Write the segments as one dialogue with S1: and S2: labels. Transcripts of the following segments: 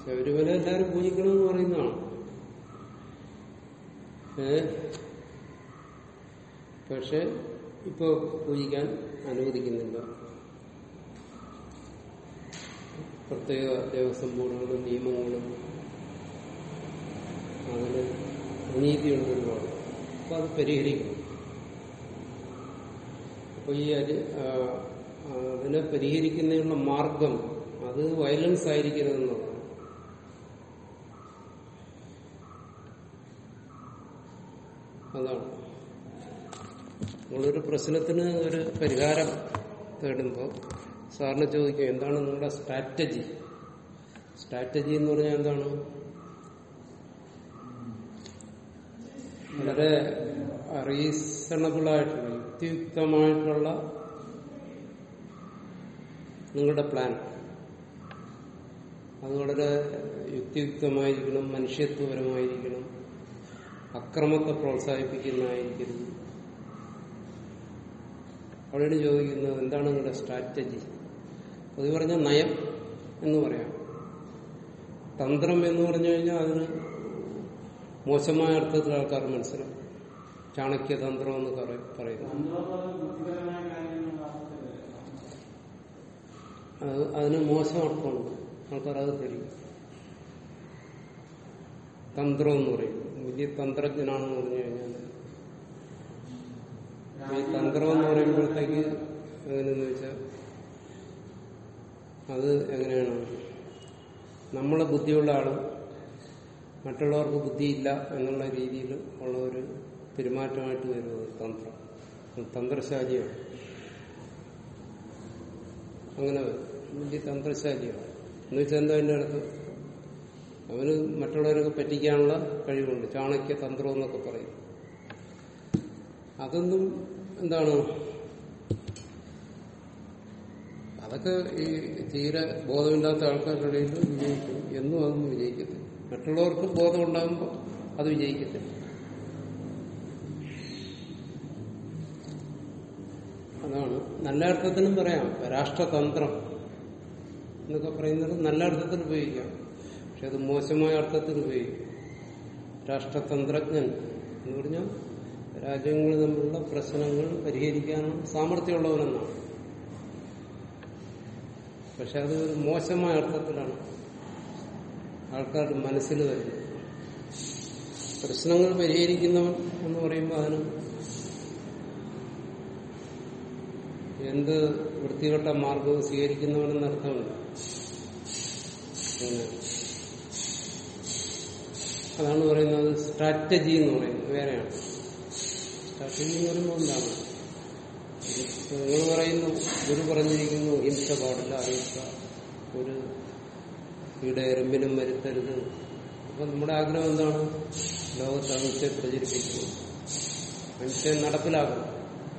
S1: ശബരിമല എല്ലാരും പൂജിക്കണമെന്ന് പറയുന്നതാണ് ഏ പക്ഷെ ഇപ്പൊ പൂജിക്കാൻ അനുവദിക്കുന്നില്ല പ്രത്യേക ദേവസ്വം ബോർഡുകളും നിയമങ്ങളും അതിന് അനീതിയുണ്ട് ഒരുപാട് അപ്പൊ അത് പരിഹരിക്കും അപ്പൊ ഈ അരി- ആ, അതിനെ പരിഹരിക്കുന്നതിനുള്ള മാർഗം അത് വയലൻസ് ആയിരിക്കരുതെന്നുള്ളതാണ് അതാണ് നിങ്ങളൊരു പ്രശ്നത്തിന് ഒരു പരിഹാരം തേടുമ്പോൾ സാറിന് ചോദിക്കും എന്താണ് നിങ്ങളുടെ സ്ട്രാറ്റജി സ്ട്രാറ്റജി എന്ന് പറഞ്ഞാൽ എന്താണ് വളരെ റീസണബിൾ ആയിട്ടുള്ള യുക്തിയുക്തമായിട്ടുള്ള നിങ്ങളുടെ പ്ലാൻ അത് വളരെ യുക്തിയുക്തമായിരിക്കണം മനുഷ്യത്വപരമായിരിക്കണം അക്രമത്തെ പ്രോത്സാഹിപ്പിക്കുന്നതായിരിക്കരുത് അവിടെയാണ് ചോദിക്കുന്നത് എന്താണ് നിങ്ങളുടെ സ്ട്രാറ്റജി അത് പറഞ്ഞ നയം എന്ന് പറയാം തന്ത്രം എന്ന് പറഞ്ഞു കഴിഞ്ഞാൽ അതിന് മോശമായ അർത്ഥത്തിൽ ആൾക്കാർ മനസ്സിലാവും ചാണക്യതന്ത്രം എന്ന് പറ- പറയുന്നു അത് അതിന് മോശം അർത്ഥമുണ്ട് ആൾക്കാർ അത് ധരിക്കും തന്ത്രം എന്ന് പറയും വലിയ തന്ത്രജ്ഞനാണെന്ന് പറഞ്ഞു കഴിഞ്ഞാൽ ഈ തന്ത്രം എന്ന് പറയുമ്പോഴത്തേക്ക് എങ്ങനെയെന്ന് വെച്ചാൽ അത് എങ്ങനെയാണ് നമ്മളെ ബുദ്ധിയുള്ള ആളും മറ്റുള്ളവർക്ക് ബുദ്ധിയില്ല എന്നുള്ള രീതിയിൽ ഉള്ള ഒരു പെരുമാറ്റമായിട്ട് വരുന്നത് തന്ത്രം അത് തന്ത്രശാലിയാണ് അങ്ങനെ വരും. വലിയ തന്ത്രശാലിയാണ് എന്ന് വെച്ചാൽ എന്താ അതിന്റെ അടുത്ത് അവന് മറ്റുള്ളവരൊക്കെ പറ്റിക്കാനുള്ള കഴിവുണ്ട് ചാണക്യ തന്ത്രം എന്നൊക്കെ പറയും അതൊന്നും എന്താണ് അതൊക്കെ ഈ തീരെ ബോധമില്ലാത്ത ആൾക്കാരുടെ ഇടയിൽ വിജയിക്കും എന്നും അതൊന്നും വിജയിക്കത്തില്ല മറ്റുള്ളവർക്ക് ബോധം ഉണ്ടാകുമ്പോൾ അത് വിജയിക്കത്തില്ല അതാണ് നല്ല അർത്ഥത്തിനും പറയാം രാഷ്ട്രതന്ത്രം എന്നൊക്കെ പറയുന്നത് നല്ല അർത്ഥത്തിൽ ഉപയോഗിക്കാം പക്ഷെ അത് മോശമായ അർത്ഥത്തിൽ ഉപയോഗിക്കും രാഷ്ട്രതന്ത്രജ്ഞൻ എന്ന് പറഞ്ഞാൽ രാജ്യങ്ങൾ തമ്മിലുള്ള പ്രശ്നങ്ങൾ പരിഹരിക്കാനുള്ള സാമർഥ്യമുള്ളവനെന്നാണ് പക്ഷെ അത് ഒരു മോശമായ അർത്ഥത്തിലാണ് ആൾക്കാരുടെ മനസ്സിൽ വരുന്നത് പ്രശ്നങ്ങൾ പരിഹരിക്കുന്നവൻ എന്ന് പറയുമ്പോൾ അതിന് എന്ത് വൃത്തികെട്ട മാർഗവും സ്വീകരിക്കുന്നവനെന്നർത്ഥമില്ല അങ്ങനെ. അതാണ് പറയുന്നത് സ്ട്രാറ്റജി എന്ന് പറയുന്നത് വേറെയാണ് സ്ട്രാറ്റജി എന്ന് പറയുമ്പോൾ എന്താണ് നിങ്ങൾ പറയുന്നു ഗുരു പറഞ്ഞിരിക്കുന്നു ഹിംസ പാടില്ല അഹിംസ ഒരു ഇവിടെ എറുമ്പിനും വരുത്തരുത് അപ്പൊ നമ്മുടെ ആഗ്രഹം എന്താണ് ലോകത്ത് അഹിംസയെ പ്രചരിപ്പിക്കുക അഹിംസയെ നടപ്പിലാക്കണം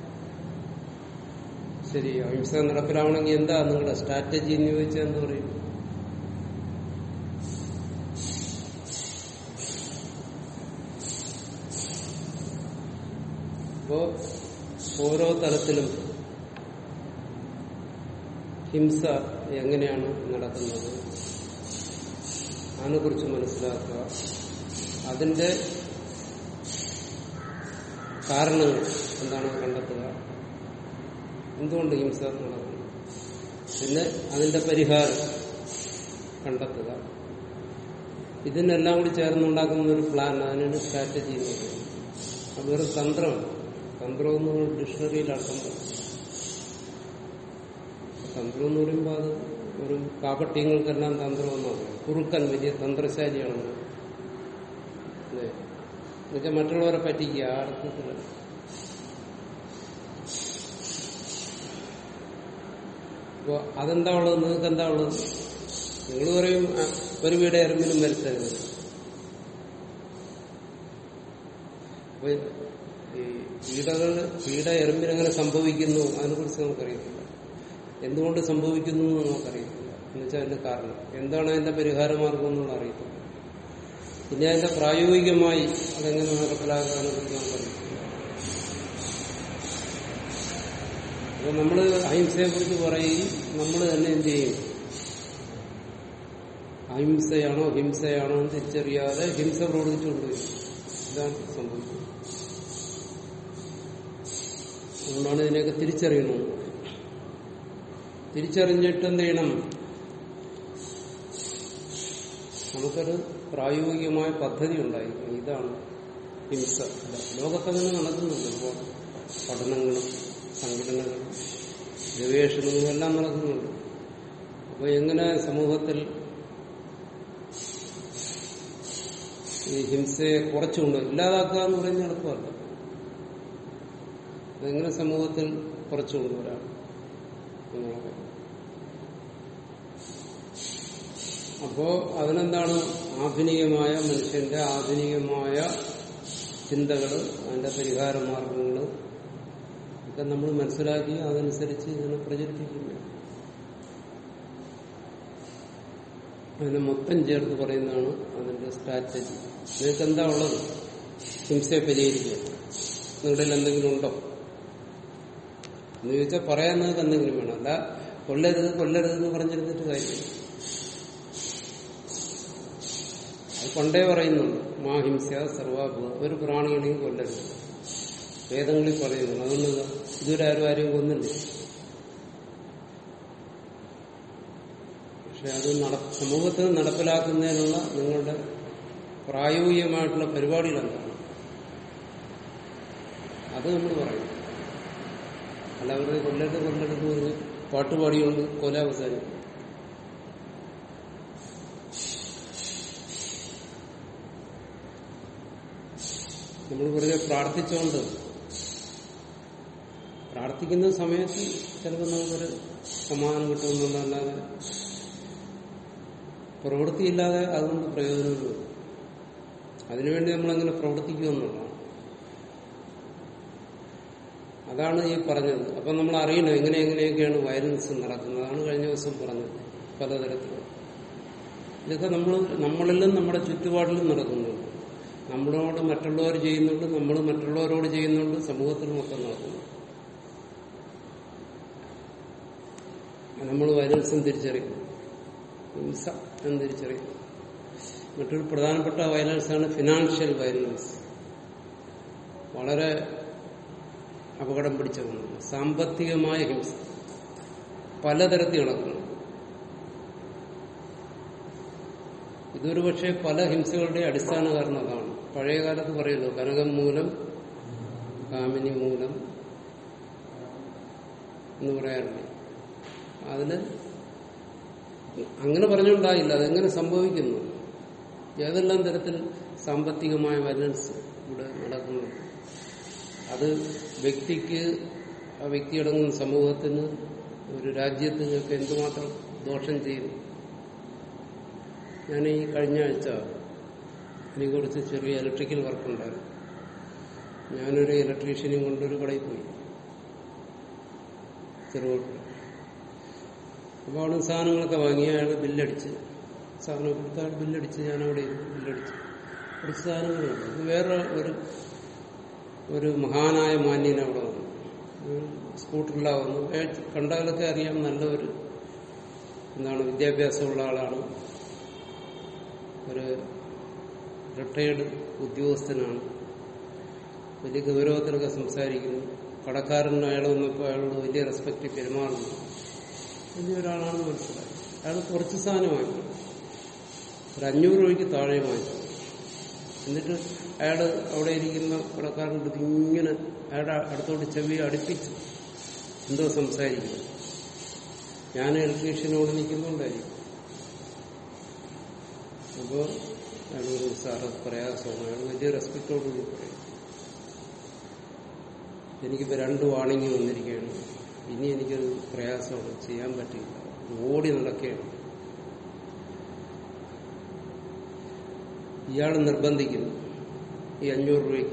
S1: ശരി അഹിംസ നടപ്പിലാവണമെങ്കിൽ എന്താ നിങ്ങളുടെ സ്ട്രാറ്റജി എന്ന് ചോദിച്ചാൽ എന്ത് പറയും അപ്പോ ഓരോ തലത്തിലും ഹിംസ എങ്ങനെയാണ് നടക്കുന്നത് അതിനെക്കുറിച്ച് മനസ്സിലാക്കുക അതിന്റെ കാരണങ്ങൾ എന്താണെന്ന് കണ്ടെത്തുക എന്തുകൊണ്ട് ഹിംസ നടക്കുന്നു പിന്നെ അതിന്റെ പരിഹാരം കണ്ടെത്തുക ഇതിനെല്ലാം കൂടി ചേർന്നുണ്ടാക്കുന്ന ഒരു പ്ലാൻ അതിനാണ് സ്ട്രാറ്റജി എന്ന് പറയുന്നത് അത് വെറും തന്ത്രമാണ് തന്ത്രം എന്ന് പറയുന്നത് ഡിക്ഷണറിയിൽ അർത്ഥം പറയും. തന്ത്രം എന്ന് പറയുമ്പോൾ അത് ഒരു കാപട്യങ്ങൾക്കെല്ലാം തന്ത്രം എന്ന് പറയും കുറുക്കൻ വലിയ തന്ത്രശാലിയാണെന്ന് അല്ലേ എന്നുവെച്ചാൽ മറ്റുള്ളവരെ പറ്റിക്കുക ആ അർത്ഥത്തിലല്ല അപ്പൊ അതെന്താ ഉള്ളത് നിങ്ങൾക്ക് എന്താ ഉള്ളത് നിങ്ങൾ പറയും "ആ, ഒരു വീട് എറുമ്പിനും വരുത്തരുത് അപ്പൊ ഈ കീടകൾ കീട എറുമ്പിനെങ്ങനെ സംഭവിക്കുന്നു അതിനെക്കുറിച്ച് നമുക്കറിയത്തില്ല എന്തുകൊണ്ട് സംഭവിക്കുന്നു എന്ന് നമുക്കറിയത്തില്ല എന്നുവെച്ചാൽ അതിന്റെ കാരണം എന്താണ് അതിന്റെ പരിഹാരമാർഗം എന്നുള്ള അറിയത്തില്ല ഇനി അതിന്റെ പ്രായോഗികമായി അതെങ്ങനെ നടപ്പിലാക്കാനെ കുറിച്ച് നമുക്കറിയത്തില്ല അപ്പൊ നമ്മള് അഹിംസയെ കുറിച്ച് പറയുകയും നമ്മൾ തന്നെ എന്ത് ചെയ്യും അഹിംസയാണോ ഹിംസയാണോ എന്ന് തിരിച്ചറിയാതെ ഹിംസ പ്രവർത്തിച്ചുകൊണ്ടുവരും ഇതാണ് സംഭവിക്കുന്നത് അതുകൊണ്ടാണ് ഇതിനെയൊക്കെ തിരിച്ചറിയണം തിരിച്ചറിഞ്ഞിട്ട് എന്ത് ചെയ്യണം നമുക്കൊരു പ്രായോഗികമായ പദ്ധതി ഉണ്ടായിരിക്കും ഇതാണ് ഹിംസ അല്ല ലോകത്തങ്ങനെ നടക്കുന്നുണ്ട് ഒരുപാട് പഠനങ്ങളും സംഘടനകളും ഗവേഷണങ്ങളും എല്ലാം നടക്കുന്നുണ്ട് അപ്പൊ എങ്ങനെ സമൂഹത്തിൽ ഈ ഹിംസയെ കുറച്ചുകൊണ്ട് ഇല്ലാതാക്കുക എന്ന് പറയുന്നത് എളുപ്പമല്ല അതെങ്ങനെ സമൂഹത്തിൽ കുറച്ചു കൊണ്ടുവരാം എന്നുള്ളത് അപ്പോ അതിനെന്താണ് ആധുനികമായ മനുഷ്യന്റെ ആധുനികമായ ചിന്തകൾ അതിന്റെ പരിഹാര മാർഗങ്ങൾ ഒക്കെ നമ്മൾ മനസ്സിലാക്കി അതനുസരിച്ച് ഇതിനെ പ്രചരിപ്പിക്കുന്നു അതിനെ മൊത്തം ചേർത്ത് പറയുന്നതാണ് അതിന്റെ സ്ട്രാറ്റജി നിങ്ങൾക്ക് എന്താ ഉള്ളത് ഹിംസയെ പരിഹരിക്കുക നിങ്ങളുടെ എന്തെങ്കിലും ഉണ്ടോ എന്ന് ചോദിച്ചാൽ പറയാൻ നിങ്ങൾക്ക് എന്തെങ്കിലും വേണം അല്ല കൊല്ലരുത് കൊല്ലരുത് എന്ന് പറഞ്ഞിരുന്നിട്ട് കാര്യമില്ല അത് പണ്ടേ പറയുന്നുണ്ട് മാഹിംസ സർവാഭൂത ഒരു പ്രാണികളെയും കൊല്ലരുത് വേദങ്ങളിൽ പറയുന്നുണ്ട് അതുകൊണ്ട് ഇതുവരെ ആരും ആരെയും കൊന്നില്ല പക്ഷെ അത് നട സമൂഹത്തിൽ നടപ്പിലാക്കുന്നതിനുള്ള നിങ്ങളുടെ പ്രായോഗികമായിട്ടുള്ള പരിപാടികൾ എന്താണ് അത് നമ്മൾ പറയും അല്ല അവരുടെ കൊല്ലരുത് കൊല്ലരുത് പറഞ്ഞ് പാട്ടുപാടിയുണ്ട് കൊല അവസാനിക്കും നമ്മൾ വെറുതെ പ്രാർത്ഥിച്ചുകൊണ്ട് പ്രാർത്ഥിക്കുന്ന സമയത്ത് ചിലപ്പോൾ നമുക്കൊരു സമാധാനം കിട്ടുമെന്നുള്ളതല്ലാതെ പ്രവൃത്തിയില്ലാതെ അതുകൊണ്ട് പ്രയോജനമില്ല അതിനുവേണ്ടി നമ്മളങ്ങനെ പ്രവർത്തിക്കുമെന്നുള്ളതാണ് അതാണ് ഈ പറഞ്ഞത് അപ്പം നമ്മൾ അറിയണം എങ്ങനെ എങ്ങനെയൊക്കെയാണ് വയലൻസ് നടക്കുന്നത് അതാണ് കഴിഞ്ഞ ദിവസം പറഞ്ഞത് പലതരത്തിലും ഇതൊക്കെ നമ്മൾ നമ്മളിലും നമ്മുടെ ചുറ്റുപാടിലും നടക്കുന്നുണ്ട് നമ്മളോട് മറ്റുള്ളവർ ചെയ്യുന്നുണ്ട് നമ്മൾ മറ്റുള്ളവരോട് ചെയ്യുന്നുണ്ട് സമൂഹത്തിൽ മൊത്തം നടക്കുന്നു നമ്മൾ വയലൻസും തിരിച്ചറിയും ഹിംസ എന്ന് തിരിച്ചറിയും മറ്റൊരു പ്രധാനപ്പെട്ട വയലൻസാണ് ഫിനാൻഷ്യൽ വയലൻസ് വളരെ അപകടം പിടിച്ച ഒന്നാണ് സാമ്പത്തികമായ ഹിംസ പലതരത്തിൽ നടക്കുന്നു ഇതൊരു പക്ഷേ പല ഹിംസകളുടെ അടിസ്ഥാന കാരണം അതാണ് പഴയ കാലത്ത് പറയുന്നു കനകം മൂലം കാമിനി മൂലം എന്ന് പറയാറില്ലേ അതിന് അങ്ങനെ പറഞ്ഞുണ്ടായില്ല അതെങ്ങനെ സംഭവിക്കുന്നു ഏതെല്ലാം തരത്തിൽ സാമ്പത്തികമായ വയലൻസ് ഇവിടെ നടക്കുന്നുണ്ട് അത് വ്യക്തിക്ക് ആ വ്യക്തിയടങ്ങുന്ന സമൂഹത്തിന് ഒരു രാജ്യത്തിനൊക്കെ എന്തുമാത്രം ദോഷം ചെയ്യുന്നു ഞാൻ ഈ കഴിഞ്ഞ ആഴ്ച എനിക്ക് കുറച്ച് ചെറിയ ഇലക്ട്രിക്കൽ വർക്ക് ഉണ്ടായിരുന്നു ഞാനൊരു ഇലക്ട്രീഷ്യനെയും കൊണ്ടൊരു കടയിൽ പോയി ചെറുകോട്ട് അപ്പോൾ അവിടെ സാധനങ്ങളൊക്കെ വാങ്ങി അയാൾ ബില്ലടിച്ച് സാധനം കൊടുത്ത അയാൾ ബില്ലടിച്ച് ഞാൻ അവിടെ ഇരുന്നു ബില്ലടിച്ച് കുറച്ച് സാധനങ്ങളുണ്ട് ഇത് വേറെ ഒരു ഒരു മഹാനായ മാന്യൻ അവിടെ വന്നു സ്കൂട്ടറിലാവുന്നു അയാൾ കണ്ടാലൊക്കെ അറിയാം നല്ലൊരു എന്താണ് വിദ്യാഭ്യാസമുള്ള ആളാണ് ഒരു റിട്ടയർഡ് ഉദ്യോഗസ്ഥനാണ് വലിയ ഗൗരവത്തിലൊക്കെ സംസാരിക്കുന്നു കടക്കാരൻ അയാൾ വന്നപ്പോൾ അയാളോട് വലിയ റെസ്പെക്ട് പെരുമാറുന്നു വലിയൊരാളാണെന്ന് മനസ്സിലായി അയാൾ കുറച്ച് സാധനം വാങ്ങിക്കും ഒരു അഞ്ഞൂറ് രൂപയ്ക്ക് താഴെ വാങ്ങിച്ചു എന്നിട്ട് അയാൾ അവിടെ ഇരിക്കുന്ന കടക്കാരൻ്റെ അടുത്ത് ഇങ്ങനെ അയാളുടെ അടുത്തോട്ട് ചെവി അടുപ്പിച്ചു എന്തോ സംസാരിക്കുന്നു ഞാൻ ഇലക്ട്രീഷ്യനോട് നിൽക്കുന്നുണ്ടായിരിക്കും അപ്പോൾ അയാൾ ഒരു സാറ് പ്രയാസമാണ് അയാൾ വലിയ റെസ്പെക്റ്റോടുകൂടി പറയും എനിക്കിപ്പോൾ രണ്ട് വാണിംഗ് വന്നിരിക്കുകയാണ് ഇനി എനിക്കൊരു പ്രയാസമാണ് ചെയ്യാൻ പറ്റില്ല ഓടി നടക്കുകയാണ് ഇയാൾ നിർബന്ധിക്കുന്നു ഈ അഞ്ഞൂറ് രൂപയ്ക്ക്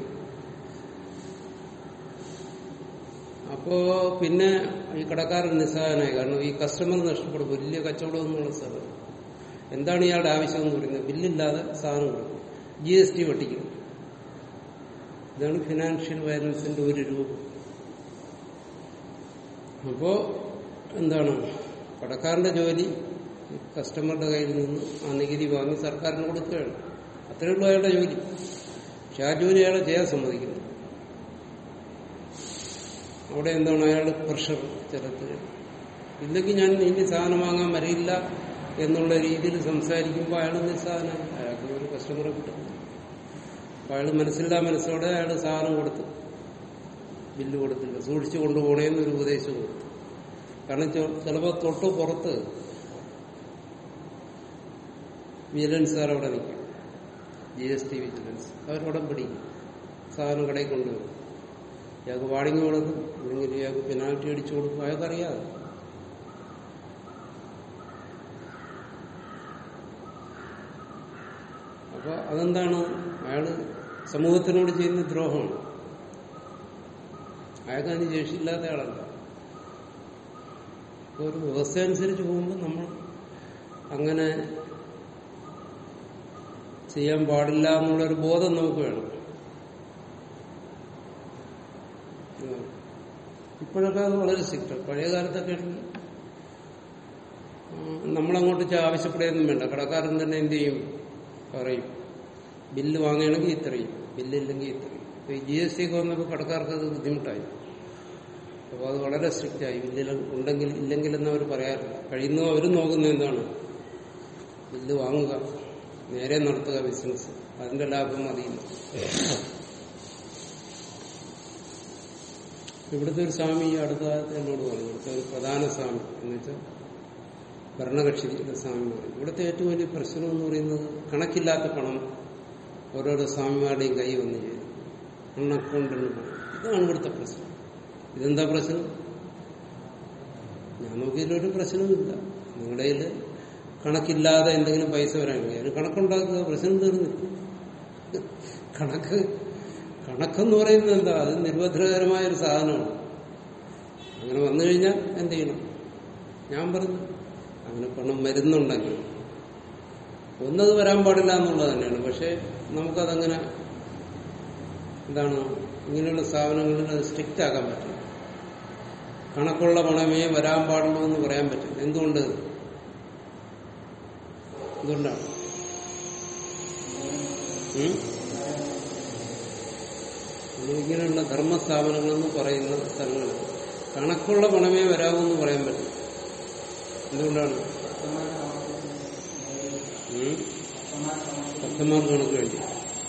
S1: അപ്പോ പിന്നെ ഈ കടക്കാരൻ നിസ്സഹായനായി കാരണം ഈ കസ്റ്റമർ നഷ്ടപ്പെടും വലിയ കച്ചവടം എന്നുള്ള സ്ഥലം എന്താണ് ഇയാളുടെ ആവശ്യം എന്ന് പറയുന്നത് ബില്ലില്ലാതെ സാധനം കൊടുക്കും ജി എസ് ടി വെട്ടിക്കും ഇതാണ് ഫിനാൻഷ്യൽ വയലൻസിന്റെ ഒരു രൂപം അപ്പോ എന്താണ് കടക്കാരന്റെ ജോലി കസ്റ്റമറുടെ കയ്യിൽ നിന്ന് ആ നികുതി വാങ്ങി സർക്കാരിന് കൊടുക്കുകയാണ് അത്രയേ ഉള്ളൂ അയാളുടെ ജോലി പക്ഷെ ആ ജോലി അയാളെ ചെയ്യാൻ സമ്മതിക്കുന്നു അവിടെ എന്താണ് അയാൾ പ്രഷർ ചെലുത്തുക ഇല്ലെങ്കിൽ ഞാൻ ഇനി സാധനം വാങ്ങാൻ വരില്ല എന്നുള്ള രീതിയിൽ സംസാരിക്കുമ്പോൾ അയാൾ നിസ്സാധനം അയാൾക്ക് ഒരു കസ്റ്റമറെ കിട്ടും അപ്പൊ അയാൾ മനസ്സില്ലാ മനസ്സോടെ അയാൾ സാധനം കൊടുത്തു ബില്ല് കൊടുത്തില്ല സൂക്ഷിച്ചു കൊണ്ടുപോകണേന്നൊരു ഉപദേശം കൊടുത്തു കാരണം ചിലപ്പോൾ തൊട്ട് പുറത്ത് വിജിലൻസുകാർ അവിടെ നിൽക്കും ജി എസ് ടി വിജിലൻസ് അവരവിടെ പിടിക്കും സാധനം കടയിൽ കൊണ്ടുവരും ഇയാൾക്ക് വാണിംഗ് കൊടുക്കും അല്ലെങ്കിൽ ഇയാൾക്ക് പെനാൽറ്റി അടിച്ചു കൊടുക്കും അയാൾക്കറിയാതെ അപ്പൊ അതെന്താണ് അയാള് സമൂഹത്തിനോട് ചെയ്യുന്ന ദ്രോഹമാണ് അയാൾക്ക് അതിന് ശേഷിയില്ലാത്ത ആളല്ല അപ്പൊ ഒരു വ്യവസ്ഥ അനുസരിച്ച് പോകുമ്പോൾ നമ്മൾ അങ്ങനെ ചെയ്യാൻ പാടില്ല എന്നുള്ളൊരു ബോധം നമുക്ക് വേണം ഇപ്പോഴൊക്കെ അത് വളരെ സ്ട്രിക്റ്റ് പഴയ കാലത്തൊക്കെ ആണെങ്കിൽ നമ്മളങ്ങോട്ട് ചെ- ആവശ്യപ്പെടുകയൊന്നും വേണ്ട കടക്കാരൻ തന്നെ എന്ത് ചെയ്യും പറയും ബില്ല് വാങ്ങുകയാണെങ്കിൽ ഇത്രയും ബില്ലില്ലെങ്കിൽ ഇത്രയും ഇപ്പൊ ഈ ജി എസ് ടി ഒക്കെ വന്നപ്പോൾ കടക്കാർക്ക് അത് ബുദ്ധിമുട്ടായി അപ്പോൾ അത് വളരെ സ്ട്രിക്റ്റ് ആയി ബില്ലിൽ ഉണ്ടെങ്കിൽ ഇല്ലെങ്കിൽ എന്ന് അവർ പറയാറില്ല കഴിയുന്നു അവരും നോക്കുന്നത് എന്താണ് ബില്ല് വാങ്ങുക നേരെ നടത്തുക ബിസിനസ് അതിന്റെ ലാഭം മതിയില്ല ഇവിടുത്തെ ഒരു സ്വാമി ഈ അടുത്ത കാലത്ത് എന്നോട് പറഞ്ഞു ഇവിടുത്തെ ഒരു പ്രധാന സ്വാമി എന്ന് വെച്ചാൽ ഭരണകക്ഷിയുടെ സ്വാമി പറയും ഇവിടുത്തെ ഏറ്റവും വലിയ പ്രശ്നം എന്ന് പറയുന്നത് കണക്കില്ലാത്ത പണം ഓരോരോ സ്വാമിമാരുടെയും കൈ വന്ന് ചേരും അണ്ണക്കൗണ്ടെന്ന് പറയും ഇതാണ് ഇവിടുത്തെ പ്രശ്നം ഇതെന്താ പ്രശ്നം ഞാൻ നോക്കിയതിലൊരു പ്രശ്നവുമില്ല നിങ്ങളുടെ കയ്യിൽ കണക്കില്ലാതെ എന്തെങ്കിലും പൈസ വരാണെങ്കിൽ അതിന് കണക്കുണ്ടാക്കുക പ്രശ്നം തീർന്നു കണക്ക് കണക്കെന്ന് പറയുന്നത് എന്താ അത് നിർഭദ്രകരമായ ഒരു സാധനമാണ് അങ്ങനെ വന്നു കഴിഞ്ഞാൽ എന്ത് ചെയ്യണം ഞാൻ പറഞ്ഞു അങ്ങനെ പണം വരുന്നുണ്ടെങ്കിൽ ഒന്നത് വരാൻ പാടില്ല എന്നുള്ളത് തന്നെയാണ് പക്ഷെ നമുക്കതങ്ങനെ എന്താണ് ഇങ്ങനെയുള്ള സ്ഥാപനങ്ങളിൽ അത് സ്ട്രിക്റ്റ് ആക്കാൻ പറ്റും കണക്കുള്ള പണമേ വരാൻ പാടുള്ളൂ എന്ന് പറയാൻ പറ്റും എന്തുകൊണ്ട് എന്തുകൊണ്ടാണ് ഉം? ഇങ്ങനെയുള്ള ധർമ്മസ്ഥാപനങ്ങളെന്ന് പറയുന്ന സ്ഥലങ്ങൾ കണക്കുള്ള പണമേ വരാവൂ എന്ന് പറയാൻ പറ്റും എന്തുകൊണ്ടാണ് ഉം? ഭക്തന്മാർക്ക് കണക്ക് വേണ്ടി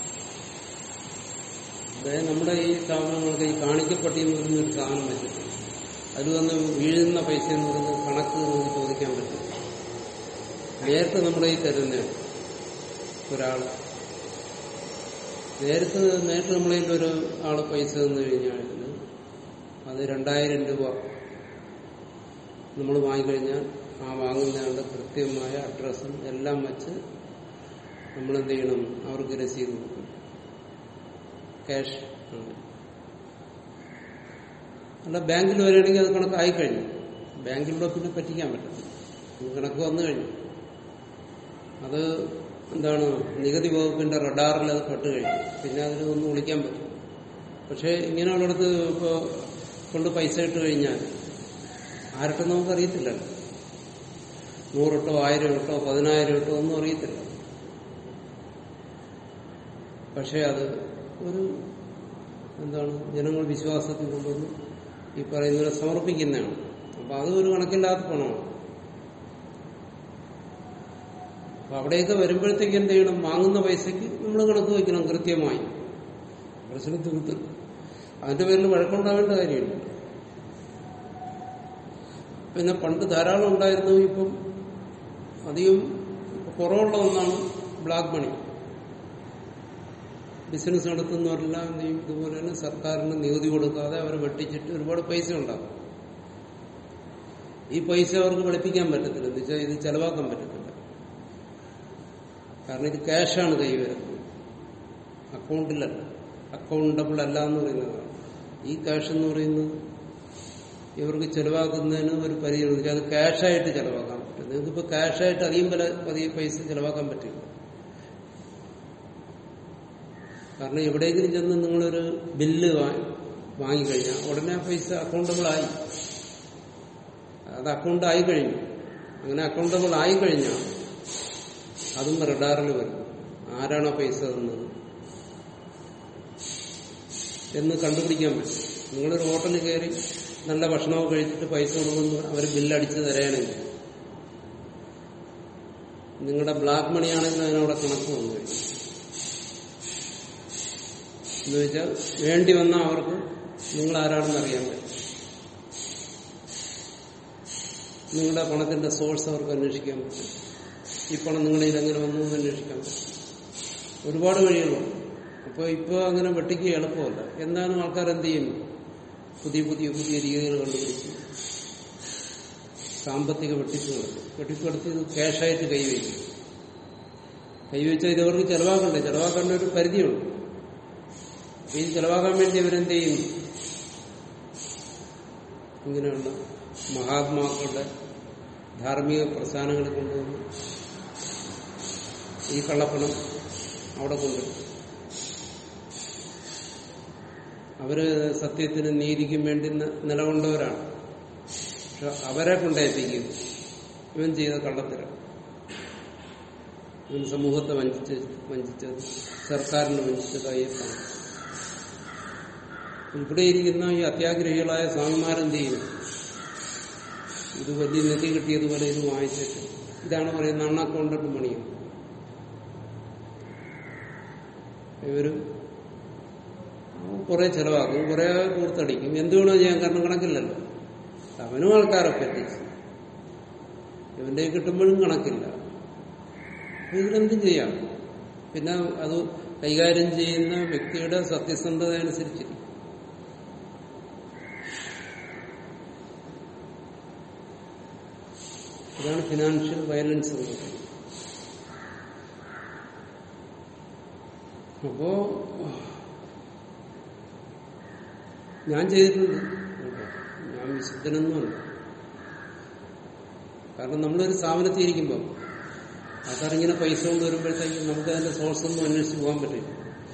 S1: അതായത് നമ്മുടെ ഈ സ്ഥാപനങ്ങൾക്ക് ഈ കാണിക്കപ്പട്ടി എന്ന് പറയുന്ന ഒരു സാധനം വെച്ചിട്ട് അതിൽ വന്ന് വീഴുന്ന പൈസ എന്ന് പറയുന്നത് കണക്ക് നമുക്ക് ചോദിക്കാൻ പറ്റും നേരിട്ട് നമ്മുടെ ഈ തരുന്ന ഒരാൾ നേരിട്ട് നേരിട്ട് നമ്മളെ ഒരു ആള് പൈസ തന്നു കഴിഞ്ഞാൽ അത് രണ്ടായിരം രൂപ നമ്മൾ വാങ്ങിക്കഴിഞ്ഞാൽ ആ വാങ്ങുന്നയാളുടെ കൃത്യമായ അഡ്രസ്സും എല്ലാം വെച്ച് നമ്മൾ എന്ത് ചെയ്യണം അവർക്ക് രസീത് കൊടുക്കും ക്യാഷ് ആണ് അല്ല ബാങ്കിൽ വരികയാണെങ്കിൽ അത് കണക്കായി കഴിഞ്ഞു ബാങ്കിലൂടെ പിന്നെ പറ്റിക്കാൻ പറ്റും അത് കണക്ക് വന്നു കഴിഞ്ഞു അത് എന്താണ് നികുതി വകുപ്പിന്റെ റഡാറിൽ അത് പെട്ട് കഴിഞ്ഞു പിന്നെ അതിന് ഒന്ന് വിളിക്കാൻ പറ്റും പക്ഷെ ഇങ്ങനെയുള്ളിടത്ത് ഇപ്പോ കൊണ്ട് പൈസ ഇട്ട് കഴിഞ്ഞാൽ ആർക്കും നമുക്ക് അറിയത്തില്ലല്ലോ നൂറിട്ടോ ആയിരം ഇട്ടോ പതിനായിരം ഇട്ടോ ഒന്നും അറിയത്തില്ല പക്ഷെ അത് ഒരു എന്താണ് ജനങ്ങൾ വിശ്വാസത്തിൽ കൊണ്ടുവന്ന് ഈ പറയുന്നവരെ സമർപ്പിക്കുന്നതാണ് അപ്പൊ അത് ഒരു കണക്കില്ലാത്ത പണമാണ് അപ്പൊ അവിടെയൊക്കെ വരുമ്പോഴത്തേക്ക് എന്ത് ചെയ്യണം വാങ്ങുന്ന പൈസക്ക് നമ്മൾ കണക്ക് വയ്ക്കണം കൃത്യമായി പ്രശ്നം തീർത്ത് അതിന്റെ പേരിൽ വഴക്കുണ്ടാവേണ്ട കാര്യമില്ല പിന്നെ പണ്ട് ധാരാളം ഉണ്ടായിരുന്നു ഇപ്പം അധികം കുറവുള്ള ഒന്നാണ് ബ്ലാക്ക് മണി ബിസിനസ് നടത്തുന്നവരെല്ലാം എന്ത് ചെയ്യും ഇതുപോലെ തന്നെ സർക്കാരിന് നികുതി കൊടുക്കാതെ അവരെ വെട്ടിച്ചിട്ട് ഒരുപാട് പൈസ ഉണ്ടാക്കും ഈ പൈസ അവർക്ക് വെളുപ്പിക്കാൻ പറ്റത്തില്ല എന്ന് വെച്ചാൽ ഇത് ചെലവാക്കാൻ പറ്റത്തില്ല കാരണം ഇത് ക്യാഷാണ് കൈ വരുന്നത് അക്കൗണ്ടിലല്ല അക്കൗണ്ടബിൾ അല്ല എന്ന് പറയുന്നതാണ് ഈ ക്യാഷ് എന്ന് പറയുന്നത് ഇവർക്ക് ചെലവാക്കുന്നതിന് ഒരു പരിധി അത് ക്യാഷായിട്ട് ചെലവാക്കാൻ പറ്റും നിങ്ങൾക്കിപ്പോ ക്യാഷായിട്ട് അധികം വില പതിയെ പൈസ ചെലവാക്കാൻ പറ്റില്ല കാരണം എവിടെയെങ്കിലും ചെന്ന് നിങ്ങളൊരു ബില്ല് വാങ്ങിക്കഴിഞ്ഞാൽ ഉടനെ ആ പൈസ അക്കൗണ്ടബിൾ ആയി അത് അക്കൗണ്ട് ആയി കഴിഞ്ഞു അങ്ങനെ അക്കൗണ്ടബിൾ ആയി കഴിഞ്ഞാൽ അതും റഡാറിൽ വരും ആരാണോ പൈസ തന്നത് എന്ന് കണ്ടുപിടിക്കാൻ പറ്റും നിങ്ങളൊരു ഹോട്ടലിൽ കയറി നല്ല ഭക്ഷണമൊക്കെ കഴിച്ചിട്ട് പൈസ കൊടുക്കുന്നു അവർ ബില്ലടിച്ച് തരാണെങ്കിൽ നിങ്ങളുടെ ബ്ലാക്ക് മണി ആണെങ്കിൽ അതിനവിടെ കണക്ക് വന്നു കഴിയും എന്ന് വെച്ചാൽ വേണ്ടി വന്നാൽ അവർക്ക് നിങ്ങൾ ആരാണെന്ന് അറിയാൻ പറ്റും നിങ്ങളുടെ പണത്തിന്റെ സോഴ്സ് അവർക്ക് അന്വേഷിക്കാൻ പറ്റും ഈ പണം നിങ്ങളുടെ കയ്യിൽ എങ്ങനെ വന്നു എന്ന് അന്വേഷിക്കാൻ പറ്റും ഒരുപാട് വഴികളുണ്ട് അപ്പോൾ ഇപ്പോൾ അങ്ങനെ വെട്ടിക്ക് എളുപ്പമല്ല എന്തായാലും ആൾക്കാർ എന്ത് ചെയ്യും പുതിയ പുതിയ പുതിയ രീതികൾ കണ്ടുപിടിക്കും സാമ്പത്തിക വെട്ടിപ്പുകൾ വെട്ടിപ്പെടുത്തി ഇത് ക്യാഷായിട്ട് കൈവയ്ക്കും കൈവച്ചാൽ ഇത് അവർക്ക് ചെലവാക്കണ്ടേ ചെലവാക്കേണ്ട ഒരു പരിധിയുണ്ട് അപ്പൊ ഈ ചെലവാക്കാൻ വേണ്ടി ഇവരെന്ത് ചെയ്യും ഇങ്ങനെയുള്ള മഹാത്മാക്കളുടെ ധാർമ്മിക പ്രസ്ഥാനങ്ങളിൽ കൊണ്ടുവന്ന് ഈ കള്ളപ്പണം അവിടെ കൊണ്ടുവരും അവര് സത്യത്തിനും നീതിക്കും വേണ്ടി ന- നിലകൊണ്ടവരാണ് പക്ഷെ അവരെ കൊണ്ടെത്തിക്കും ഇവൻ ചെയ്ത കള്ളത്തരം ഇവൻ സമൂഹത്തെ വഞ്ചിച്ച് വഞ്ചിച്ചത് സർക്കാരിനെ വഞ്ചിച്ചത് അയ്യപ്പാണ് ഇവിടെ ഇരിക്കുന്ന ഈ അത്യാഗ്രഹികളായ സ്വാമിമാരെന്ത് ചെയ്യും ഇത് വലിയ നിധി കിട്ടിയതുപോലെ ഇത് വാങ്ങിച്ചിട്ട് ഇതാണ് പറയുന്നത് അണ്ണാക്കൗണ്ടിട്ട് മണിയും ഇവര് കുറെ ചെലവാക്കും കുറെ കൂർത്തടിക്കും എന്ത് വേണോ ചെയ്യാൻ കാരണം കണക്കില്ലല്ലോ അവനും ആൾക്കാരെ പറ്റിച്ച് ഇവന്റെ കിട്ടുമ്പോഴും കണക്കില്ല അപ്പൊ ഇതിലെന്തും ചെയ്യാം പിന്നെ അത് കൈകാര്യം ചെയ്യുന്ന വ്യക്തിയുടെ സത്യസന്ധത അനുസരിച്ചിരിക്കും ഇതാണ് ഫിനാൻഷ്യൽ വയലൻസ് എന്ന് പറയുന്നത് അപ്പോ ഞാൻ ചെയ്തിട്ടുണ്ട് കേട്ടോ. ഞാൻ വിശുദ്ധനൊന്നുമല്ല കാരണം നമ്മളൊരു സ്ഥാപനത്തിൽ ഇരിക്കുമ്പോൾ ആൾക്കാരിങ്ങനെ പൈസ കൊണ്ട് വരുമ്പോഴത്തേക്കും നമുക്ക് അതിന്റെ സോഴ്സ് ഒന്നും അന്വേഷിച്ച് പോകാൻ പറ്റില്ല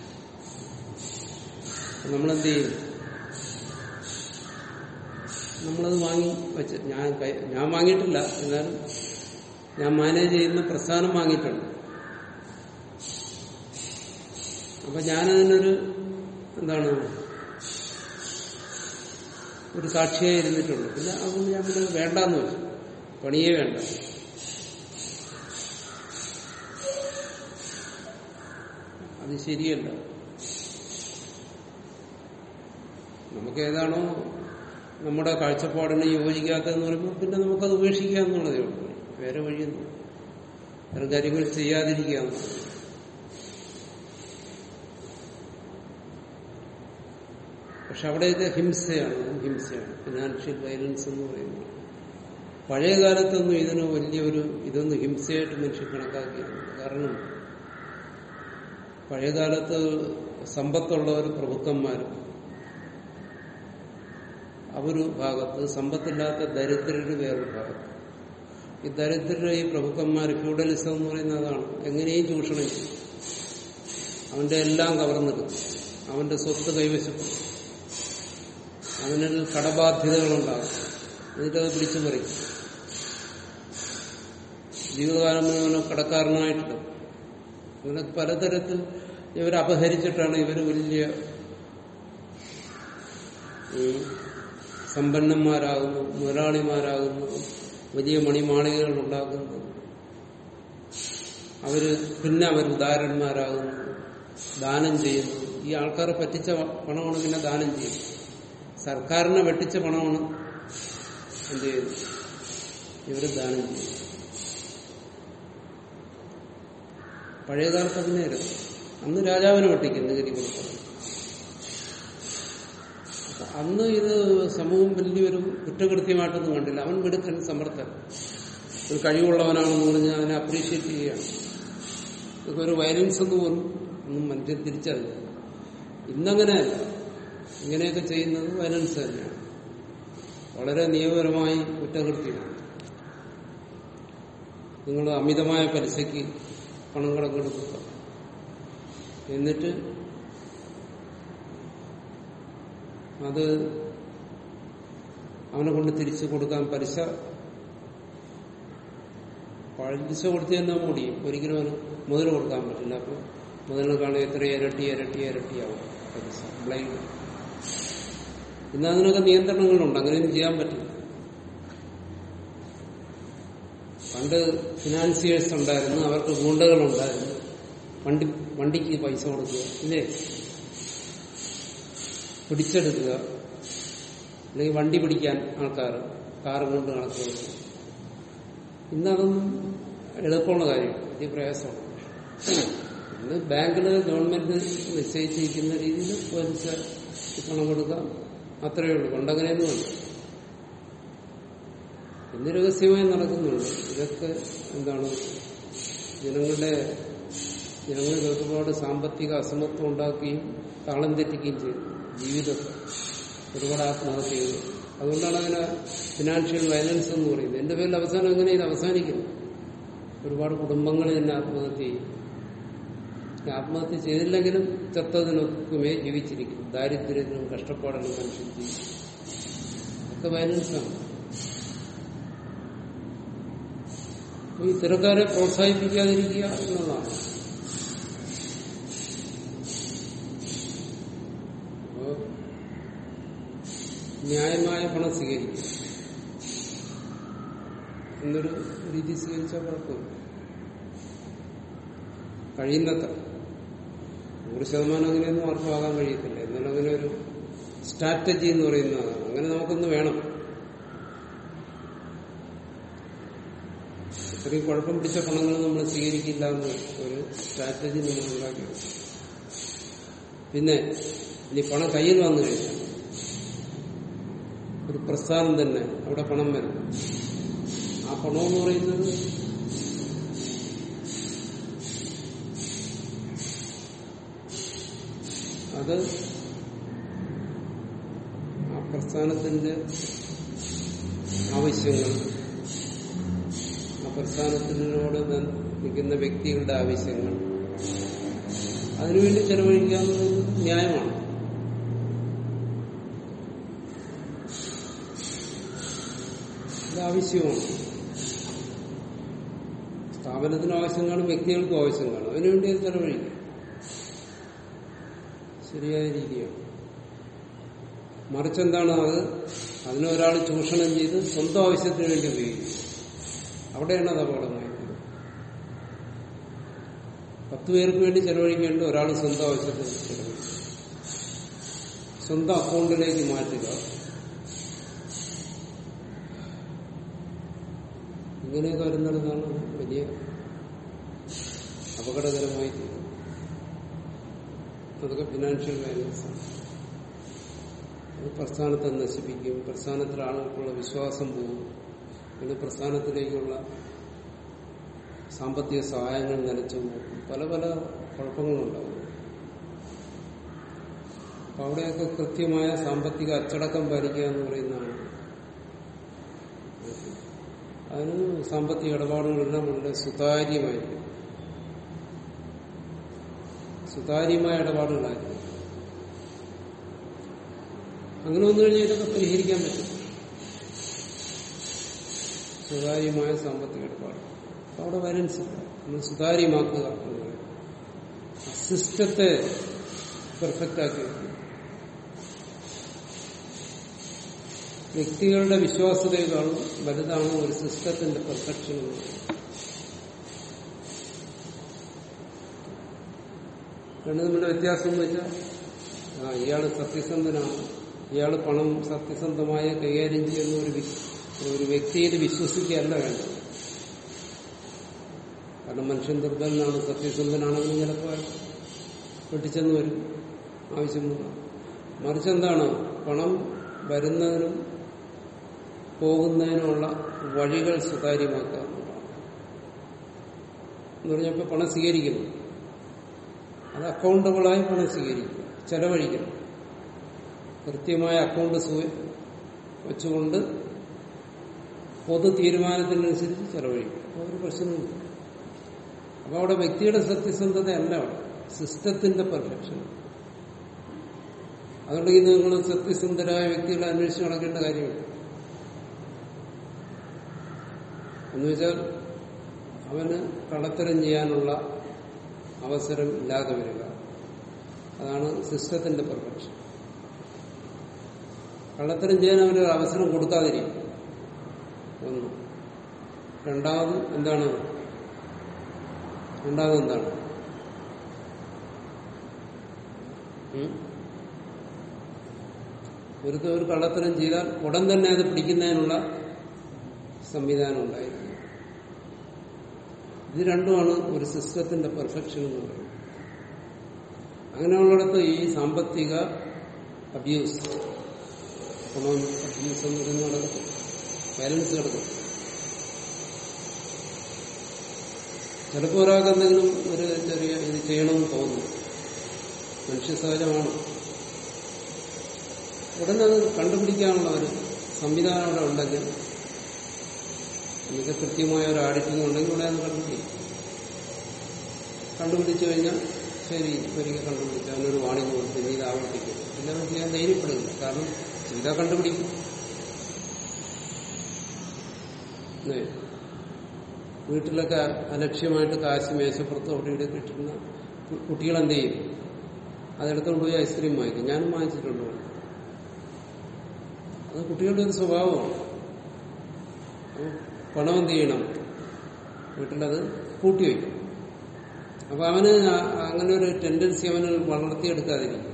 S1: അപ്പൊ നമ്മളെന്ത് ചെയ്യും നമ്മളത് വാങ്ങി വെച്ച് ഞാൻ കൈ- ഞാൻ വാങ്ങിയിട്ടില്ല എന്നാലും ഞാൻ മാനേജ് ചെയ്യുന്ന പ്രസ്ഥാനം വാങ്ങിയിട്ടുണ്ട് അപ്പൊ ഞാനതിനൊരു എന്താണ് ഒരു സാക്ഷിയായി ഇരുന്നിട്ടുണ്ട് പിന്നെ അതുകൊണ്ട് ഞാൻ പിന്നെ വേണ്ടാന്ന് വെച്ചു പണിയേ വേണ്ട അത് ശരിയല്ല നമുക്ക് ഏതാണോ നമ്മുടെ കാഴ്ചപ്പാടിന് യോജിക്കാത്തതെന്ന് പറയുമ്പോൾ പിന്നെ നമുക്കത് ഉപേക്ഷിക്കുക എന്നുള്ളതേ ഉള്ളൂ വേറെ വഴിയൊന്നും വേറെ കാര്യങ്ങൾ ചെയ്യാതിരിക്കുക എന്നുള്ളത്. പക്ഷെ അവിടെയൊക്കെ ഹിംസയാണ് ഹിംസയാണ് ഫിനാൻഷ്യൽ വയലൻസ് എന്ന് പറയുന്നത് പഴയ കാലത്തൊന്നും ഇതിന് വലിയൊരു ഇതൊന്നും ഹിംസയായിട്ട് മനുഷ്യൻ കണക്കാക്കിയിരുന്നില്ല കാരണം പഴയ കാലത്ത് സമ്പത്തുള്ളവർ പ്രഭുക്കന്മാരും അവര് ഭാഗത്ത് സമ്പത്തില്ലാത്ത ദരിദ്രര് വേറൊരു ഭാഗത്ത് ഈ ദരിദ്രരെ ഈ പ്രഭുക്കന്മാർ ഫ്യൂഡലിസം എന്ന് പറയുന്നത് അതാണ് എങ്ങനെയും ചൂഷണം ചെയ്യും അവന്റെ എല്ലാം കവർന്നെടുക്കും അവന്റെ സ്വത്ത് കൈവശപ്പെടും അവനൊരു കടബാധ്യതകളുണ്ടാകും എന്നിട്ടത് പിടിച്ചു പറയും ജീവിതകാലം മുഴുവൻ കടക്കാരനായിട്ടുണ്ട് അങ്ങനെ പലതരത്തിൽ ഇവർ അപഹരിച്ചിട്ടാണ് ഇവർ വലിയ ഉം, സമ്പന്നന്മാരാകുന്നു മുതലാളിമാരാകുന്നു വലിയ മണിമാളികകൾ ഉണ്ടാക്കുന്നു അവര് പിന്നെ അവർ ഉദാരന്മാരാകുന്നു ദാനം ചെയ്യുന്നു ഈ ആൾക്കാരെ പറ്റിച്ച പണമാണ് പിന്നെ ദാനം ചെയ്യുന്നത് സർക്കാരിനെ വെട്ടിച്ച പണമാണ് എന്ത് ചെയ്യുന്നത് ഇവര് ദാനം ചെയ്യുന്നു പഴയ കാലത്ത് അങ്ങനെയായിരുന്നു അന്ന് രാജാവിനെ വെട്ടിക്കും നികുതി കൊടുക്കണം അപ്പൊ അന്ന് ഇത് സമൂഹം വലിയൊരു കുറ്റകൃത്യമായിട്ടൊന്നും കണ്ടില്ല അവൻ മിടുക്കൻ സമർത്ഥൻ ഒരു കഴിവുള്ളവനാണെന്ന് പറഞ്ഞ് അവനെ അപ്രീഷിയേറ്റ് ചെയ്യുകയാണ് ഇതൊക്കെ ഒരു വയലൻസ് എന്ന് പോലും ഒന്നും മനുഷ്യൻ തിരിച്ചറിഞ്ഞു ഇന്നങ്ങനെയല്ല ഇങ്ങനെയൊക്കെ ചെയ്യുന്നത് വയലൻസ് തന്നെയാണ് വളരെ നിയമപരമായി കുറ്റകൃത്യമാണ് നിങ്ങൾ അമിതമായ പലിശയ്ക്ക് പണം കടക്കെടുക്കുക എന്നിട്ട് അത് അവനെ കൊണ്ട് തിരിച്ചു കൊടുക്കാൻ പലിശ പലിശ കൊടുത്ത് തന്നെ മുടിയും ഒരിക്കലും അവന് മുതൽ കൊടുക്കാൻ പറ്റില്ല അപ്പോൾ മുതലിനെ കാണുക എത്ര ഇരട്ടി ഇരട്ടി ഇരട്ടിയാവും പലിശ ബ്ലൈൻഡ് ഇന്ന് അതിനൊക്കെ നിയന്ത്രണങ്ങളുണ്ട് അങ്ങനെയൊന്നും ചെയ്യാൻ പറ്റില്ല പണ്ട് ഫിനാൻസിയേഴ്സ് ഉണ്ടായിരുന്നു അവർക്ക് ഗൂണ്ടകളുണ്ടായിരുന്നു വണ്ടി വണ്ടിക്ക് പൈസ കൊടുക്കുക ഇല്ലേ പിടിച്ചെടുക്കുക അല്ലെങ്കിൽ വണ്ടി പിടിക്കാൻ ആൾക്കാർ കാറ് കൊണ്ട് കണക്ക് ഇന്നതൊന്നും എളുപ്പമുള്ള കാര്യം വലിയ പ്രയാസമാണ് ഇന്ന് ബാങ്കിൽ ഗവൺമെന്റ് നിശ്ചയിച്ചിരിക്കുന്ന രീതിയിൽ പലിശ പണം കൊടുക്കാം അത്രയേ ഉള്ളൂ പണ്ടങ്ങനെയൊന്നുമല്ല ഇന്ന് രഹസ്യമായി നടക്കുന്നുണ്ട് ഇതൊക്കെ എന്താണ് ജനങ്ങളുടെ ജനങ്ങൾക്ക് ഒരുപാട് സാമ്പത്തിക അസമത്വം ഉണ്ടാക്കുകയും താളം തെറ്റിക്കുകയും ചെയ്തു ജീവിതത്തെ ഒരുപാട് ആത്മഹത്യ ചെയ്തു അതുകൊണ്ടാണ് അതിനെ ഫിനാൻഷ്യൽ വയലൻസ് എന്ന് പറയുന്നത് എന്റെ പേരിൽ അവസാനം എങ്ങനെ ഇത് അവസാനിക്കുന്നു ഒരുപാട് കുടുംബങ്ങൾ തന്നെ ആത്മഹത്യ ചെയ്യും ഈ ആത്മഹത്യ ചെയ്തില്ലെങ്കിലും ചത്തതിനൊക്കുമേ ജീവിച്ചിരിക്കും ദാരിദ്ര്യത്തിനും കഷ്ടപ്പാടിനും മനുഷ്യൻ ജീവിക്കും ഒക്കെ വയലൻസാണ് ഈ ഇത്തരക്കാരെ പ്രോത്സാഹിപ്പിക്കാതിരിക്കുക എന്നുള്ളതാണ് അപ്പോ ന്യായമായ പണം സ്വീകരിക്കും എന്നൊരു രീതി സ്വീകരിച്ചാൽ കുഴപ്പമില്ല കഴിയുന്നത്ര നൂറ് ശതമാനം അങ്ങനെയൊന്നും ആർക്കും ആകാൻ കഴിയത്തില്ല എന്നാലും അങ്ങനെ ഒരു സ്ട്രാറ്റജി എന്ന് പറയുന്നതാണ് അങ്ങനെ നമുക്കൊന്ന് വേണം ഇത്രയും കുഴപ്പം പിടിച്ച പണങ്ങൾ നമ്മൾ സ്വീകരിക്കില്ല എന്ന് ഒരു സ്ട്രാറ്റജി നമ്മൾ ഉണ്ടാക്കി പിന്നെ ഇനി പണം കയ്യിൽ വന്നു കഴിഞ്ഞാൽ ഒരു പ്രസ്ഥാനം തന്നെ അവിടെ പണം വരും ആ പണം എന്ന് പറയുന്നത് അത് ആ പ്രസ്ഥാനത്തിന്റെ ആവശ്യങ്ങൾ ആ പ്രസ്ഥാനത്തിനോട് നിൽക്കുന്ന വ്യക്തികളുടെ ആവശ്യങ്ങൾ അതിനുവേണ്ടി ചെലവഴിക്കുക എന്നുള്ളത് ന്യായമാണ് ഇത് ആവശ്യമാണ് സ്ഥാപനത്തിനും ആവശ്യം കാണും വ്യക്തികൾക്കും ആവശ്യം കാണും അതിനുവേണ്ടി അത് ചെലവഴിക്കും ശരിയായ രീതിയാണ് മറിച്ചെന്താണ് അത് അതിനൊരാൾ ചൂഷണം ചെയ്ത് സ്വന്തം ആവശ്യത്തിന് വേണ്ടി ഉപയോഗിക്കും അവിടെയാണ് അത് അപകടമായത് പത്ത് പേർക്ക് വേണ്ടി ചെലവഴിക്കേണ്ട ഒരാൾ സ്വന്തം ആവശ്യത്തിന് ചെലവഴിക്കും സ്വന്തം അക്കൗണ്ടിലേക്ക് മാറ്റുക ഇങ്ങനെയൊക്കെ വരുന്നിടത്താണ് വലിയ അപകടകരമായി തീരുന്നത് അതൊക്കെ ഫിനാൻഷ്യൽ വയലൻസ് ആണ് അത് പ്രസ്ഥാനത്തെ നശിപ്പിക്കും പ്രസ്ഥാനത്തിലെ ആളുകൾക്കുള്ള വിശ്വാസം പോകും പിന്നെ പ്രസ്ഥാനത്തിലേക്കുള്ള സാമ്പത്തിക സഹായങ്ങൾ നിലച്ചു പോകും പല പല കുഴപ്പങ്ങളുണ്ടാകും അപ്പൊ അവിടെയൊക്കെ കൃത്യമായ സാമ്പത്തിക അച്ചടക്കം പാലിക്കുക എന്ന് പറയുന്നതാണ് അതിന് സാമ്പത്തിക ഇടപാടുകളെല്ലാം വളരെ സുതാര്യമായിരിക്കും സുതാര്യമായ ഇടപാടുകളായിരിക്കും അങ്ങനെ വന്നു കഴിഞ്ഞാൽ ഇതൊക്കെ പരിഹരിക്കാൻ പറ്റും സുതാര്യമായ സാമ്പത്തിക ഇടപാട് അപ്പൊ അവിടെ വയലൻസ് ഇല്ല. നമ്മൾ സുതാര്യമാക്കുക എന്ന് പറയും സിസ്റ്റത്തെ പെർഫെക്റ്റ് ആക്കി വെക്കുക വ്യക്തികളുടെ വിശ്വാസ്യതയെക്കാളും വലുതാണ് ഒരു സിസ്റ്റത്തിന്റെ പെർഫെക്ഷൻ എന്ന് പറയുന്നത് രണ്ട് തമ്മിലുള്ള വ്യത്യാസം എന്ന് വെച്ചാൽ ആ ഇയാള് സത്യസന്ധനാണ് ഇയാൾ പണം സത്യസന്ധമായ കൈകാര്യം ചെയ്യുന്ന ഒരു വ്യ- ഒരു വ്യക്തിയിൽ വിശ്വസിക്കുകയല്ല വേണ്ടത് കാരണം മനുഷ്യൻ ദുർബലനാണ് സത്യസന്ധനാണെങ്കിലും ചിലപ്പോൾ വെട്ടിച്ചെന്ന് വരും ആവശ്യം വന്നു മറിച്ച് എന്താണ് പണം വരുന്നതിനും പോകുന്നതിനുമുള്ള വഴികൾ സുതാര്യമാക്കുക എന്നുള്ളതാണ് എന്ന് പറഞ്ഞപ്പോൾ പണം സ്വീകരിക്കുന്നു അത് അക്കൗണ്ടുകളായി പണം സ്വീകരിക്കുക ചെലവഴിക്കണം കൃത്യമായ അക്കൗണ്ട് സു- വെച്ചുകൊണ്ട് പൊതു തീരുമാനത്തിനനുസരിച്ച് ചെലവഴിക്കും അപ്പോൾ ഒരു പ്രശ്നമില്ല അപ്പൊ അവിടെ വ്യക്തിയുടെ സത്യസന്ധത അല്ല അവിടെ സിസ്റ്റത്തിന്റെ പെർഫെക്ഷൻ അതുകൊണ്ടെങ്കിൽ നിങ്ങൾ സത്യസന്ധരായ വ്യക്തികളെ അന്വേഷിച്ച് നടക്കേണ്ട കാര്യമില്ല എന്ന് വെച്ചാൽ അവന് കള്ളത്തരം ചെയ്യാനുള്ള അവസരം ഇല്ലാതെ വരിക അതാണ് സിസ്റ്റത്തിന്റെ പെർഫെക്ഷൻ കള്ളത്തരം ചെയ്യാൻ അവനൊരു അവസരം കൊടുക്കാതിരിക്കും ഒന്ന് രണ്ടാമത് എന്താണ് രണ്ടാമത് എന്താണ് ഉം? ഒരുത്ത ഒരു കള്ളത്തരം ചെയ്താൽ ഉടൻ തന്നെ അത് പിടിക്കുന്നതിനുള്ള സംവിധാനം ഉണ്ടായിരിക്കും ഇത് രണ്ടുമാണ് ഒരു സിസ്റ്റത്തിന്റെ പെർഫെക്ഷൻ എന്ന് പറയുന്നത് അങ്ങനെയുള്ളിടത്ത് ഈ സാമ്പത്തിക അബ്യൂസ് എക്കണോമിക് അബ്യൂസ് എന്ന് പറയുന്നത് നടക്കും വയലൻസ് കിടക്കും ചിലപ്പോൾ ഒരാൾക്ക് എന്തെങ്കിലും ഒരു ചെറിയ ഇത് ചെയ്യണമെന്ന് തോന്നും മനുഷ്യ സഹജമാണ് ഉടനെ അത് കണ്ടുപിടിക്കാനുള്ള ഒരു സംവിധാനം അവിടെ ഉണ്ടെങ്കിൽ നമുക്ക് കൃത്യമായ ഒരു ആഡിറ്റിംഗ് ഉണ്ടെങ്കിൽ ഉടനെ അത് കണ്ടുപിടിക്കും കണ്ടുപിടിച്ചു കഴിഞ്ഞാൽ ശരി ഒരിക്കൽ കണ്ടുപിടിച്ചു അവനൊരു വാണിംഗ് കൊടുത്ത് നീ ഇത് ആവർത്തിക്കും പിന്നെ അവൻ ചെയ്യാൻ ധൈര്യപ്പെടുന്നില്ല കാരണം ചെയ്താൽ കണ്ടുപിടിക്കും അല്ലേ? വീട്ടിലൊക്കെ അലക്ഷ്യമായിട്ട് കാശ് മേശപ്പുറത്ത് അവിടെ ഇവിടെ ഇട്ടിരുന്ന കുട്ടികൾ എന്ത് ചെയ്യും അതെടുത്തോണ്ട് പോയി ഐസ്ക്രീം വാങ്ങിക്കും ഞാനും വാങ്ങിച്ചിട്ടുണ്ട് അത് കുട്ടികളുടെ ഒരു സ്വഭാവമാണ് അപ്പൊ പണം എന്ത് ചെയ്യണം വീട്ടിലത് കൂട്ടിവെക്കും അപ്പൊ അവന് ആ- അങ്ങനെ ഒരു ടെൻഡൻസി അവന് വളർത്തിയെടുക്കാതിരിക്കും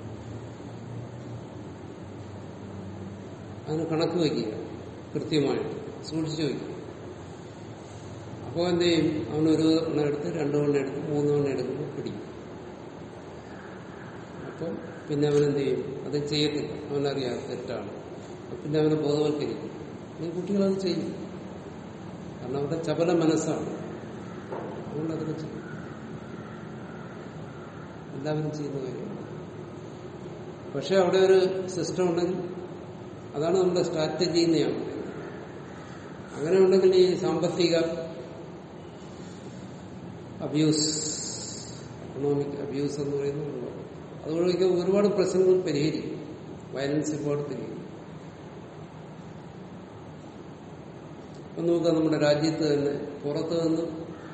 S1: അതിന് കണക്ക് വയ്ക്കുക കൃത്യമായിട്ട് സൂക്ഷിച്ചു വയ്ക്കുക അപ്പോൾ എന്ത് ചെയ്യും അവൻ ഒരു എണ്ണം എടുത്ത് രണ്ടു എണ്ണം എടുത്ത് മൂന്ന് എണ്ണം എടുക്കുമ്പോൾ പിടിക്കും അപ്പോൾ പിന്നെ അവൻ എന്ത് ചെയ്യും അത് ചെയ്യത്തില്ല അവനറിയാം അത് തെറ്റാണ് അപ്പൊ പിന്നെ അവനെ ബോധവൽക്കരിക്കും ഈ കുട്ടികളത് ചെയ്യും കാരണം അവരുടെ ചപല മനസ്സാണ് അതുകൊണ്ട് അതൊക്കെ ചെയ്യും എല്ലാവരും ചെയ്യുന്ന കാര്യമാണ് പക്ഷെ അവിടെ ഒരു സിസ്റ്റം ഉണ്ടെങ്കിൽ അതാണ് നമ്മുടെ സ്ട്രാറ്റജി എന്ന് ഞാൻ പറയുന്നത് അങ്ങനെ ഉണ്ടെങ്കിൽ ഈ സാമ്പത്തിക അബ്യൂസ് എക്കണോമിക് അബ്യൂസ് എന്ന് പറയുന്നത് ഒഴിവാക്കും. അതുവഴിക്ക് ഒരുപാട് പ്രശ്നങ്ങൾ പരിഹരിക്കും വയലൻസ് ഒരുപാട് പരിഹരിക്കും അപ്പൊ നോക്കാം നമ്മുടെ രാജ്യത്ത് തന്നെ പുറത്ത് നിന്ന്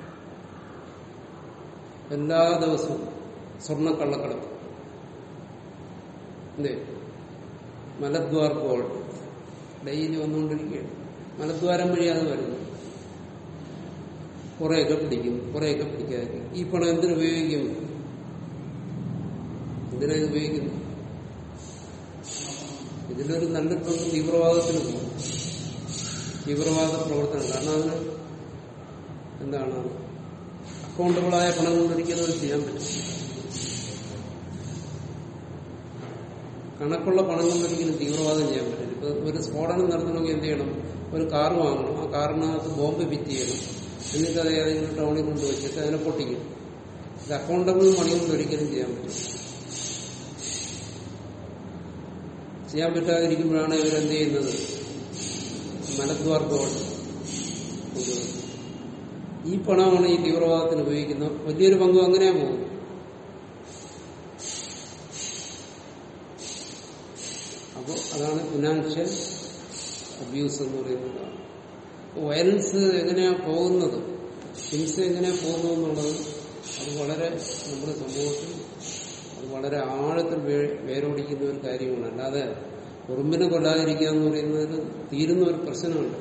S1: എല്ലാ ദിവസവും സ്വർണ്ണ കള്ളക്കടത്ത് എന്തേ മലദ്വാർ ഗോൾഡ് ഡെയിലി വന്നുകൊണ്ടിരിക്കുകയാണ് മലദ്വാരം വഴിയാണ് വരുന്നത് കുറെയൊക്കെ പിടിക്കും കുറെയൊക്കെ പിടിക്കാതെ ഈ പണം എന്തിനു ഉപയോഗിക്കും എന്തിനാ ഇത് ഉപയോഗിക്കുന്നു ഇതിലൊരു നല്ലൊരു പങ്ക് തീവ്രവാദത്തിന് പോകും തീവ്രവാദ പ്രവർത്തനം കാരണം അതിന് എന്താണ് അക്കൗണ്ടബിളായ പണം കൊണ്ടൊരിക്കലും അത് ചെയ്യാൻ പറ്റും കണക്കുള്ള പണം കൊണ്ടൊരിക്കലും തീവ്രവാദം ചെയ്യാൻ പറ്റില്ല ഇപ്പൊ ഒരു സ്ഫോടനം നടത്തണമെങ്കിൽ എന്ത് ചെയ്യണം ഒരു കാർ വാങ്ങണം ആ കാറിനകത്ത് ബോംബ് ഫിറ്റ് ചെയ്യണം എന്നിട്ട് അത് ഏതെങ്കിലും ടൗണിൽ കൊണ്ട് വെച്ചിട്ട് അതിനെ പൊട്ടിക്കും ഇത് അക്കൗണ്ടബിൾ മണി കൊണ്ട് ഒരിക്കലും ചെയ്യാൻ പറ്റും ചെയ്യാൻ പറ്റാതിരിക്കുമ്പോഴാണ് ഇവരെന്ത് ചെയ്യുന്നത് മലദ്വാർ ഗോൾഡ് കൊണ്ടുവരുന്നത് ഈ പണമാണ് ഈ തീവ്രവാദത്തിന് ഉപയോഗിക്കുന്നത് വലിയൊരു പങ്കും അങ്ങനെയാ പോകും അപ്പോൾ അതാണ് ഫിനാൻഷ്യൽ അബ്യൂസ് എന്ന് പറയുന്നത് വയലൻസ് എങ്ങനെയാ പോകുന്നത് ഹിംസ എങ്ങനെയാ പോകുന്നു എന്നുള്ളത് അത് വളരെ നമ്മുടെ സമൂഹത്തിൽ അത് വളരെ ആഴത്തിൽ വേ- വേരോടിക്കുന്ന ഒരു കാര്യമാണ് അല്ലാതെ ഉറുമ്പിനെ കൊല്ലാതിരിക്കുക എന്ന് പറയുന്നത് തീരുന്ന ഒരു പ്രശ്നമുണ്ട്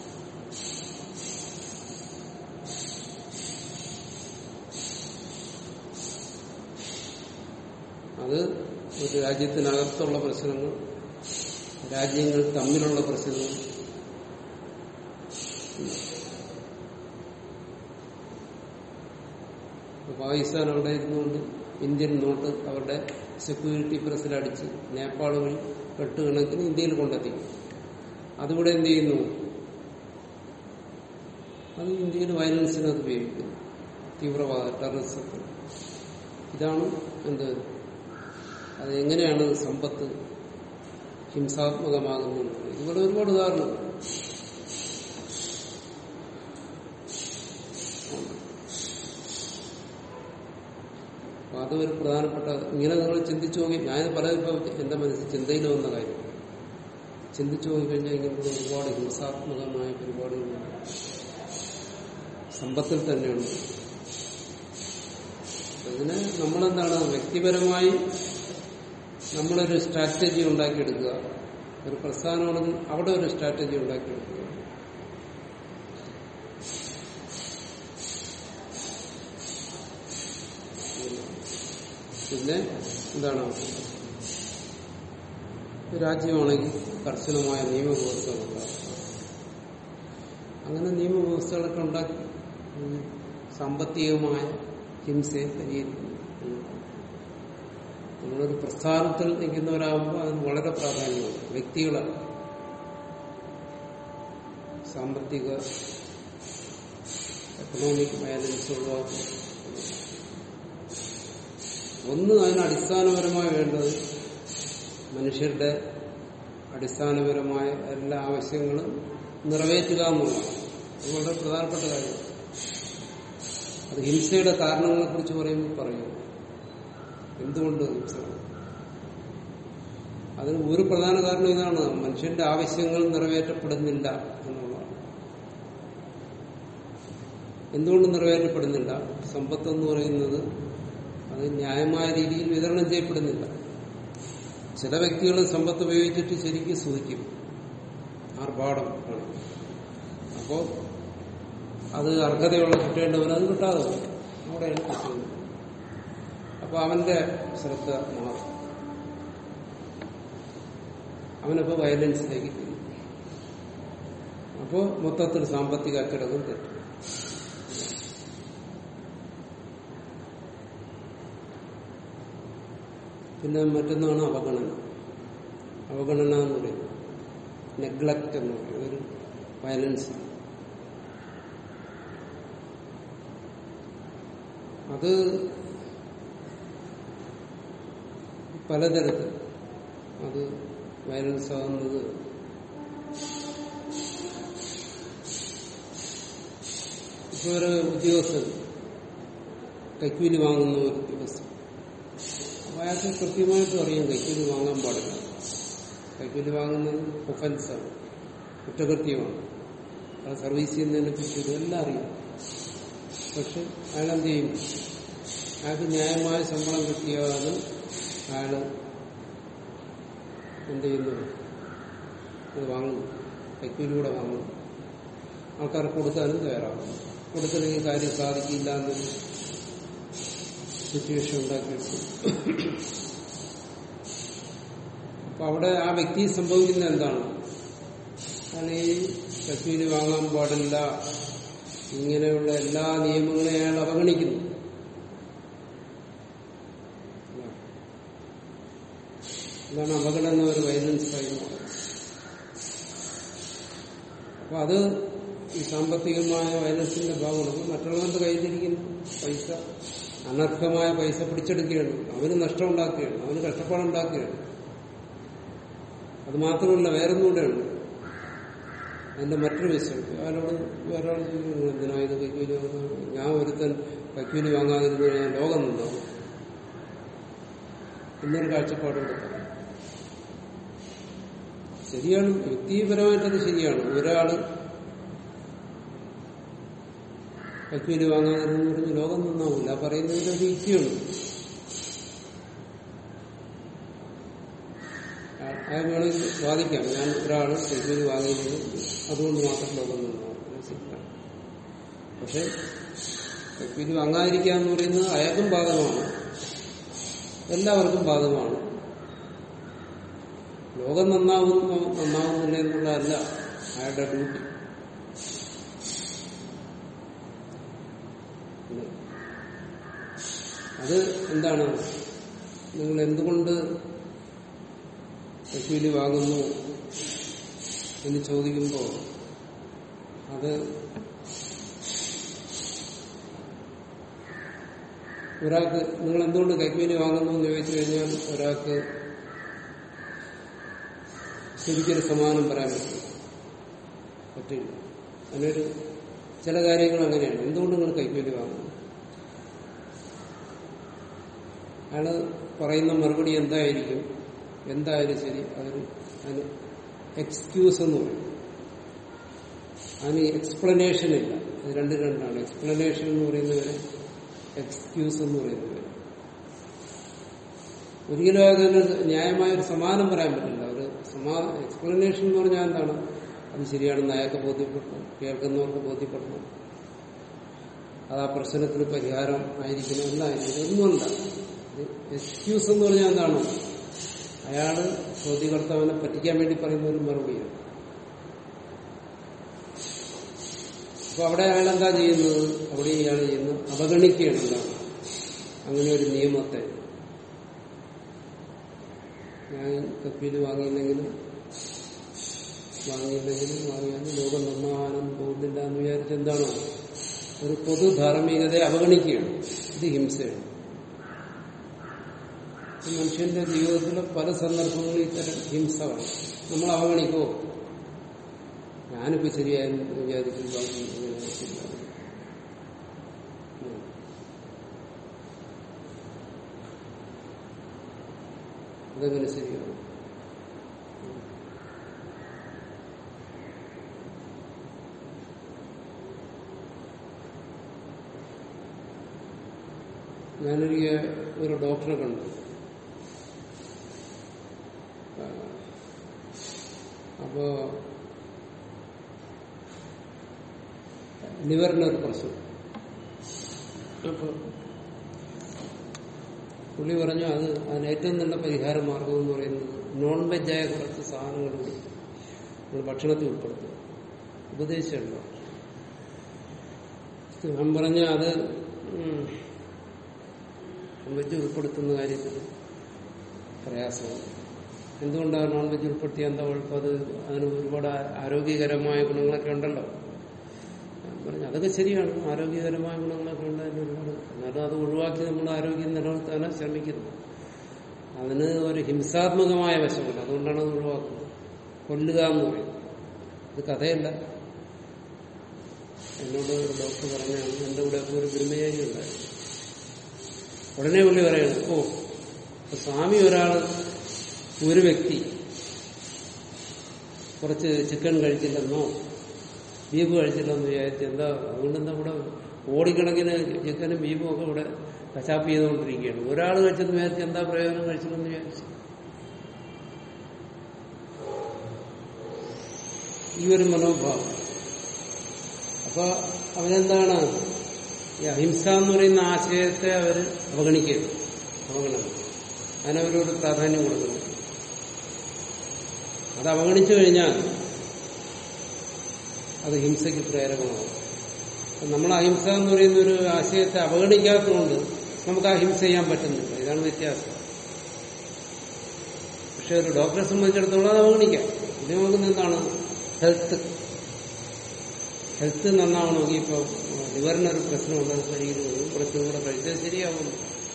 S1: അത് ഒരു രാജ്യത്തിനകത്തുള്ള പ്രശ്നങ്ങൾ രാജ്യങ്ങൾ തമ്മിലുള്ള പ്രശ്നങ്ങൾ ഇപ്പൊ പാകിസ്ഥാൻ അവിടെ ഇരുന്നുകൊണ്ട് ഇന്ത്യൻ നോട്ട് അവരുടെ സെക്യൂരിറ്റി പ്രസിലടിച്ച് നേപ്പാൾ വഴി കെട്ടുകണക്കിന് ഇന്ത്യയിൽ കൊണ്ടെത്തി അതിവിടെ എന്ത് ചെയ്യുന്നു അത് ഇന്ത്യയിൽ വയലൻസിന് അത് ഉപയോഗിക്കുന്നു തീവ്രവാദ ടെററിസത്തിൽ ഇതാണ് എന്ത് അത് എങ്ങനെയാണ് സമ്പത്ത് ഹിംസാത്മകമാകുന്നത് ഇതുപോലെ ഒരുപാട് ഉദാഹരണം അപ്പൊ അത് ഒരു പ്രധാനപ്പെട്ട ഇങ്ങനെ നിങ്ങൾ ചിന്തിച്ചു നോക്കി ഞാൻ പലതിപ്പോ എന്റെ മനസ്സിൽ ചിന്തയിൽ വന്ന കാര്യം ചിന്തിച്ചു നോക്കിക്കഴിഞ്ഞാൽ ഇങ്ങനത്തെ ഒരുപാട് ഹിംസാത്മകമായ പരിപാടികളുണ്ട് സമ്പത്തിൽ തന്നെയുണ്ട് അതിന് നമ്മളെന്താണ് വ്യക്തിപരമായി നമ്മളൊരു സ്ട്രാറ്റജി ഉണ്ടാക്കിയെടുക്കുക ഒരു പ്രസ്ഥാനമാണെങ്കിൽ അവിടെ ഒരു സ്ട്രാറ്റജി ഉണ്ടാക്കിയെടുക്കുക പിന്നെ എന്താണ് രാജ്യമാണെങ്കിൽ കർശനമായ നിയമവ്യവസ്ഥകൾ ഉണ്ടാക്കുക അങ്ങനെ നിയമവ്യവസ്ഥകളൊക്കെ ഉണ്ടാക്കി ഉം, സാമ്പത്തികമായ ഹിംസയെ പരിഹരിക്കുന്നു എന്നുള്ളതാണ്. നമ്മളൊരു പ്രസ്ഥാനത്തിൽ നിൽക്കുന്നവരാകുമ്പോൾ അതിന് വളരെ പ്രാധാന്യമുണ്ട് വ്യക്തികളെ സാമ്പത്തിക എക്കണോമിക് വയലൻസ് ഒഴിവാക്കും ഒന്ന് അതിന് അടിസ്ഥാനപരമായി വേണ്ടത് മനുഷ്യരുടെ അടിസ്ഥാനപരമായ എല്ലാ ആവശ്യങ്ങളും നിറവേറ്റുക എന്നുള്ളതാണ് അത് വളരെ പ്രധാനപ്പെട്ട കാര്യമാണ് അത് ഹിംസയുടെ കാരണങ്ങളെ കുറിച്ച് പറയുമ്പോൾ പറയും എന്തുകൊണ്ട് ഹിംസ അതിന് ഒരു പ്രധാന കാരണം ഇതാണ് മനുഷ്യന്റെ ആവശ്യങ്ങൾ നിറവേറ്റപ്പെടുന്നില്ല എന്നുള്ളതാണ് എന്തുകൊണ്ട് നിറവേറ്റപ്പെടുന്നില്ല സമ്പത്ത് എന്ന് പറയുന്നത് അത് ന്യായമായ രീതിയിൽ വിതരണം ചെയ്യപ്പെടുന്നില്ല ചില വ്യക്തികൾ സമ്പത്ത് ഉപയോഗിച്ചിട്ട് ശരിക്കും സുഖിക്കും ആർഭാടം ആണ് അപ്പോ അത് അർഹതയുള്ള കിട്ടേണ്ടവന് അത് കിട്ടാതെ പോകും. അവിടെയാണ് പ്രശ്നം അപ്പൊ അവന്റെ ശ്രദ്ധ മാറും അവനപ്പോ വയലൻസിലേക്ക് തിരിയും അപ്പോ മൊത്തത്തിൽ സാമ്പത്തിക അച്ചടക്കം തെറ്റും പിന്നെ മറ്റൊന്നാണ് അവഗണന അവഗണന എന്ന് പറയുന്നത് നെഗ്ലക്റ്റ് എന്ന് പറയുന്നത് ഒരു വയലൻസ് അത് പലതരത്തിൽ അത് വയലൻസ് ആകുന്നത് ഇപ്പൊ ഒരു ഉദ്യോഗസ്ഥൻ കൈക്കൂലി വാങ്ങുന്ന ഒരു ഉദ്യോഗസ്ഥൻ അപ്പൊ അയാൾക്ക് കൃത്യമായിട്ടും അറിയാം കൈക്കൂലി വാങ്ങാൻ പാടില്ല കൈക്കൂലി വാങ്ങുന്നത് ഒഫൻസാണ് കുറ്റകൃത്യമാണ് അത് സർവീസ് ചെയ്യുന്നതിനെ കുറിച്ച് എല്ലാം അറിയാം പക്ഷെ അയാൾ എന്ത് ചെയ്യും അയാൾക്ക് ന്യായമായ ശമ്പളം കിട്ടിയാലും അയാൾ എന്ത് ചെയ്യുന്നു അത് വാങ്ങുന്നു കൈക്കൂലിലൂടെ വാങ്ങുന്നു ആൾക്കാർക്ക് കൊടുക്കാനും തയ്യാറാകുന്നു കൊടുത്തില്ലെങ്കിൽ കാര്യം സാധിക്കില്ല എന്നൊരു സിറ്റുവേഷൻ ഉണ്ടാക്കിയെടുക്കും അപ്പൊ അവിടെ ആ വ്യക്തി സംഭവിക്കുന്ന എന്താണ് അയാൾ ഈ കശ്മീരി വാങ്ങാൻ പാടില്ല ഇങ്ങനെയുള്ള എല്ലാ നിയമങ്ങളെയും അയാൾ അവഗണിക്കുന്നു ഇതാണ് അപകടം ഒരു വയലൻസ് ആയി മാറുന്നത് അപ്പൊ അത് ഈ സാമ്പത്തികമായ വയലൻസിന്റെ ഭാഗമാണ് മറ്റുള്ളവന്റെ കയ്യിലിരിക്കുന്ന പൈസ അനർഹമായ പൈസ പിടിച്ചെടുക്കുകയാണ് അവന് നഷ്ടം ഉണ്ടാക്കുകയാണ് അവന് കഷ്ടപ്പാടുണ്ടാക്കുകയാണ് അത് മാത്രമല്ല വേറൊന്നുകൂടെയുണ്ട് അതിന്റെ മറ്റൊരു വശം അയാളോട് ഒരാൾ ചോദിക്കുന്നു എന്തിനാ ഇത് കൈക്കൂലി വാങ്ങുന്നത് ഞാൻ ഒരുത്തൻ കൈക്കൂലി വാങ്ങാതിരുന്നു ഞാൻ ലോകം നിന്നാവും ഇന്നൊരു കാഴ്ചപ്പാടുണ്ട് ശരിയാണ് വ്യക്തിപരമായിട്ടത് ശരിയാണ് ഒരാള് കൈക്കൂലി വാങ്ങാതിരുന്നു പറഞ്ഞ് ലോകം നന്നാവില്ല പറയുന്നതിന്റെ ഒരു യുക്തിയുണ്ട് അയാൾ വേണമെങ്കിൽ വാദിക്കാം ഞാൻ ഒരാൾ കൈക്കൂലി വാങ്ങിയിരുന്നു അതുകൊണ്ട് മാത്രം ലോകം നന്നാവും ശരിയാണ് പക്ഷെ കൈക്കൂലി വാങ്ങാതിരിക്കുക എന്ന് പറയുന്നത് അയാൾക്കും ബാധകമാണ് എല്ലാവർക്കും ബാധകമാണ് ലോകം നന്നാവുന്നു നന്നാവുന്നില്ല എന്നുള്ളതല്ല അയാളുടെ ഡ്യൂട്ടി അത് എന്താണ് നിങ്ങൾ എന്തുകൊണ്ട് കൈക്കൂലി വാങ്ങുന്നു എന്ന് ചോദിക്കുമ്പോൾ അത് ഒരാൾക്ക് നിങ്ങൾ എന്തുകൊണ്ട് കൈക്കൂലി വാങ്ങുന്നു എന്ന് ചോദിച്ചു കഴിഞ്ഞാൽ ഒരാൾക്ക് ശരിക്കൊരു സമാനം പറയാൻ പറ്റും പറ്റില്ല അതിനൊരു ചില കാര്യങ്ങൾ അങ്ങനെയാണ് എന്തുകൊണ്ട് നിങ്ങൾ കൈക്കൂലി വാങ്ങുന്നു അയാള് പറയുന്ന മറുപടി എന്തായിരിക്കും എന്തായാലും ശരി അതൊരു അതിന് എക്സ്ക്യൂസ് എന്ന് പറയും അതിന് എക്സ്പ്ലനേഷൻ ഇല്ല ഇത് രണ്ട് രണ്ടാണ് എക്സ്പ്ലനേഷൻ എന്ന് പറയുന്നവര് എക്സ്ക്യൂസ് എന്ന് പറയുന്നവര് ഒരിക്കലും അതിന് ന്യായമായ ഒരു സമാനം പറയാൻ പറ്റില്ല ഒരു സമാ എക്സ്പ്ലനേഷൻ എന്ന് പറഞ്ഞാൽ എന്താണ് അത് ശരിയാണെന്ന് അയാൾക്ക് ബോധ്യപ്പെടണം കേൾക്കുന്നവർക്ക് ബോധ്യപ്പെടണം അത് ആ പ്രശ്നത്തിന് പരിഹാരം ആയിരിക്കണം എന്നായിരിക്കും ഇതൊന്നുമല്ല എക്സ്ക്യൂസ് എന്ന് പറഞ്ഞാൽ എന്താണ് അയാള് ചോദ്യകർത്താവിനെ പറ്റിക്കാൻ വേണ്ടി പറയുന്ന ഒരു മറുപടിയാണ് അപ്പൊ അവിടെ അയാൾ എന്താ ചെയ്യുന്നത് അവിടെ ഇയാൾ ചെയ്യുന്നത് അവഗണിക്കുകയാണ് എന്താണ് അങ്ങനെ ഒരു നിയമത്തെ ഞാൻ കപ്പീല് വാങ്ങിയില്ലെങ്കിലും വാങ്ങിയില്ലെങ്കിലും വാങ്ങിയാലും ലോകം നന്നാകാനും പോകുന്നില്ല എന്ന് വിചാരിച്ച് എന്താണ് ഒരു പൊതു ധാർമ്മികതയെ അവഗണിക്കുകയാണ് ഇത് ഹിംസയാണ് ഈ മനുഷ്യന്റെ ജീവിതത്തിലെ പല സന്ദർഭങ്ങളിൽ ഇത്തരം ഹിംസ കാണും നമ്മൾ അവഗണിക്കോ ഞാനിപ്പോ ശരിയായെന്ന് വിചാരിച്ചു ബാക്കി ഇങ്ങനെ ശരിയാവും. ഉം. അതെങ്ങനെ ശരിയാവും ഞാനൊരിക്കൽ ഒരു ഡോക്ടറെ കണ്ടു ആ, അപ്പോ ലിവറിനൊരു പ്രശ്നം അപ്പൊ പുള്ളി പറഞ്ഞു അത് അതിന് ഏറ്റവും നല്ല പരിഹാര മാർഗം എന്ന് പറയുന്നത് നോൺ വെജായ കുറച്ച് സാധനങ്ങൾ കൂടി നമ്മൾ ഭക്ഷണത്തിൽ ഉൾപ്പെടുത്തുക ഉപദേശമുണ്ടോ ഞാൻ പറഞ്ഞ അത് ഉം, വെജ് ഉൾപ്പെടുത്തുന്ന കാര്യത്തിൽ പ്രയാസമാണ് എന്തുകൊണ്ടാണ് നോൺ വെജ് ഉൾപ്പെടുത്തിയ എന്താ കുഴപ്പം അത് അതിന് ഒരുപാട് ആ- ആരോഗ്യകരമായ ഗുണങ്ങളൊക്കെ ഉണ്ടല്ലോ ഞാൻ പറഞ്ഞു അതൊക്കെ ശരിയാണ് ആരോഗ്യകരമായ ഗുണങ്ങളൊക്കെ ഉണ്ട് അതിന് ഒരുപാട് എന്നാലും അത് ഒഴിവാക്കി നമ്മൾ ആരോഗ്യം നിലനിർത്താനാണ് ശ്രമിക്കുന്നത് അതിന് ഒരു ഹിംസാത്മകമായ വശമുണ്ട് അതുകൊണ്ടാണ് അത് ഒഴിവാക്കുന്നത് കൊല്ലുക എന്ന് പറയും ഇത് കഥയല്ല എന്നോട് ഒരു ഡോക്ടർ പറഞ്ഞാണ് എന്റെ കൂടെ ഒരു ബ്രഹ്മചാരി ഉണ്ടായിരുന്നു ഉടനെ പുള്ളി പറയണം ഓ ഇപ്പൊ സ്വാമി ഒരാള് ഒരു വ്യക്തി കുറച്ച് ചിക്കൻ കഴിച്ചില്ലെന്നോ ബീഫ് കഴിച്ചില്ലെന്ന് വിചാരിച്ച് എന്താ അതുകൊണ്ട് എന്താ ഇവിടെ ഓടിക്കണക്കിന് ചിക്കനും ബീഫും ഒക്കെ ഇവിടെ കശാപ്പ് ചെയ്തുകൊണ്ടിരിക്കുകയാണ് ഒരാൾ കഴിച്ചെന്ന് വിചാരിച്ച് എന്താ പ്രയോജനം കഴിച്ചില്ലെന്ന് വിചാരിച്ചു ഈ ഒരു മനോഭാവം അപ്പൊ അവനെന്താണ് ഈ അഹിംസ എന്ന് പറയുന്ന ആശയത്തെ അവർ അവഗണിക്കരുത് അവഗണന അതിനവരോട് പ്രാധാന്യം കൊടുക്കുന്നു അത് അവഗണിച്ചു കഴിഞ്ഞാൽ അത് ഹിംസയ്ക്ക് പ്രേരകമാകും അപ്പൊ നമ്മൾ അഹിംസ എന്ന് പറയുന്ന ഒരു ആശയത്തെ അവഗണിക്കാത്തതുകൊണ്ട് നമുക്ക് ആ ഹിംസ ചെയ്യാൻ പറ്റുന്നില്ല ഇതാണ് വ്യത്യാസം പക്ഷെ ഒരു ഡോക്ടറെ സംബന്ധിച്ചിടത്തോളം അത് അവഗണിക്കാം ഇത് നോക്കുന്ന എന്താണ് ഹെൽത്ത് ഹെൽത്ത് നന്നാവണമെങ്കിൽ ഇപ്പൊ ലിവറിനൊരു പ്രശ്നമുള്ളത് ശരീരവും കുറച്ചും കൂടെ കഴിച്ചാൽ ശരിയാവുന്നു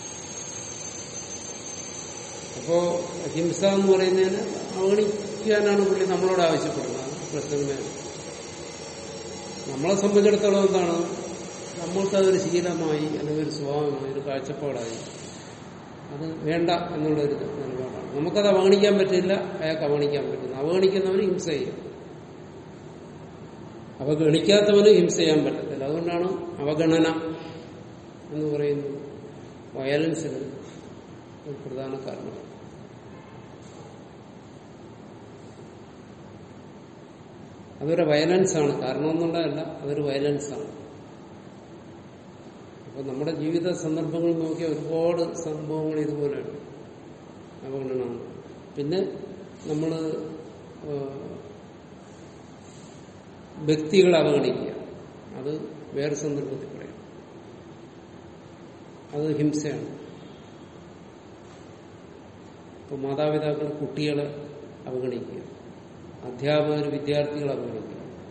S1: അപ്പോ ഹിംസ എന്ന് പറയുന്നതിന് അവഗണിക്കാനാണ് പുള്ളി നമ്മളോട് ആവശ്യപ്പെടുന്നത് അത് പ്രശ്നമേ നമ്മളെ സംബന്ധിച്ചിടത്തോളം എന്താണ് നമ്മൾക്കതൊരു ശീലമായി അല്ലെങ്കിൽ ഒരു സ്വഭാവമായി ഒരു കാഴ്ചപ്പാടായി അത് വേണ്ട എന്നുള്ളൊരു നിലപാടാണ് നമുക്കത് അവഗണിക്കാൻ പറ്റില്ല അയാൾക്ക് അവഗണിക്കാൻ പറ്റുന്നു അവഗണിക്കുന്നവന് ഹിംസ ചെയ്യും അവഗണിക്കാത്തവന് ഹിംസ ചെയ്യാൻ പറ്റത്തില്ല അതുകൊണ്ടാണ് അവഗണന എന്ന് പറയുന്നത് വയലൻസിന് ഒരു പ്രധാന കാരണം അതൊരു വയലൻസ് ആണ് കാരണം എന്നുള്ളതല്ല അതൊരു വയലൻസ് ആണ് അപ്പൊ നമ്മുടെ ജീവിത സന്ദർഭങ്ങൾ നോക്കിയ ഒരുപാട് സംഭവങ്ങൾ ഇതുപോലെയാണ് അവഗണന പിന്നെ നമ്മൾ വ്യക്തികളെ അവഗണിക്കുക അത് വേറെ സന്ദർഭത്തിൽ പറയും അത് ഹിംസയാണ് ഇപ്പൊ മാതാപിതാക്കൾ കുട്ടികളെ അവഗണിക്കുക അധ്യാപകർ വിദ്യാർത്ഥികളെ അവഗണിക്കുക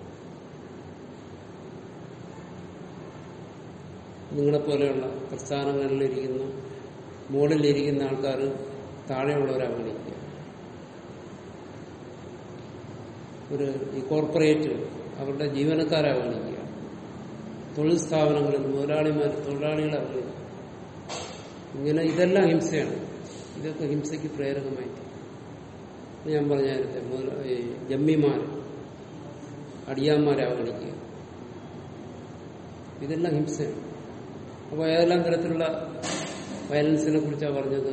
S1: നിങ്ങളെപ്പോലെയുള്ള പ്രസ്ഥാനങ്ങളിലിരിക്കുന്ന മുകളിലിരിക്കുന്ന ആൾക്കാർ താഴെയുള്ളവരെ അവഗണിക്കുക ഒരു ഈ കോർപ്പറേറ്റ് അവരുടെ ജീവനക്കാരെ അവഗണിക്കുക തൊഴിൽ സ്ഥാപനങ്ങളിൽ മുതലാളിമാർ തൊഴിലാളികളെ അവഗണിക്കുക ഇങ്ങനെ ഇതെല്ലാം ഹിംസയാണ് ഇതൊക്കെ ഹിംസയ്ക്ക് പ്രേരകമായി ഞാൻ പറഞ്ഞ നേരത്തെ മുതല- ഈ ജമ്മിമാർ അടിയാന്മാരെ അവഗണിക്കുക ഇതെല്ലാം ഹിംസയാണ് അപ്പോൾ ഏതെല്ലാം തരത്തിലുള്ള വയലൻസിനെ കുറിച്ചാണ് പറഞ്ഞത്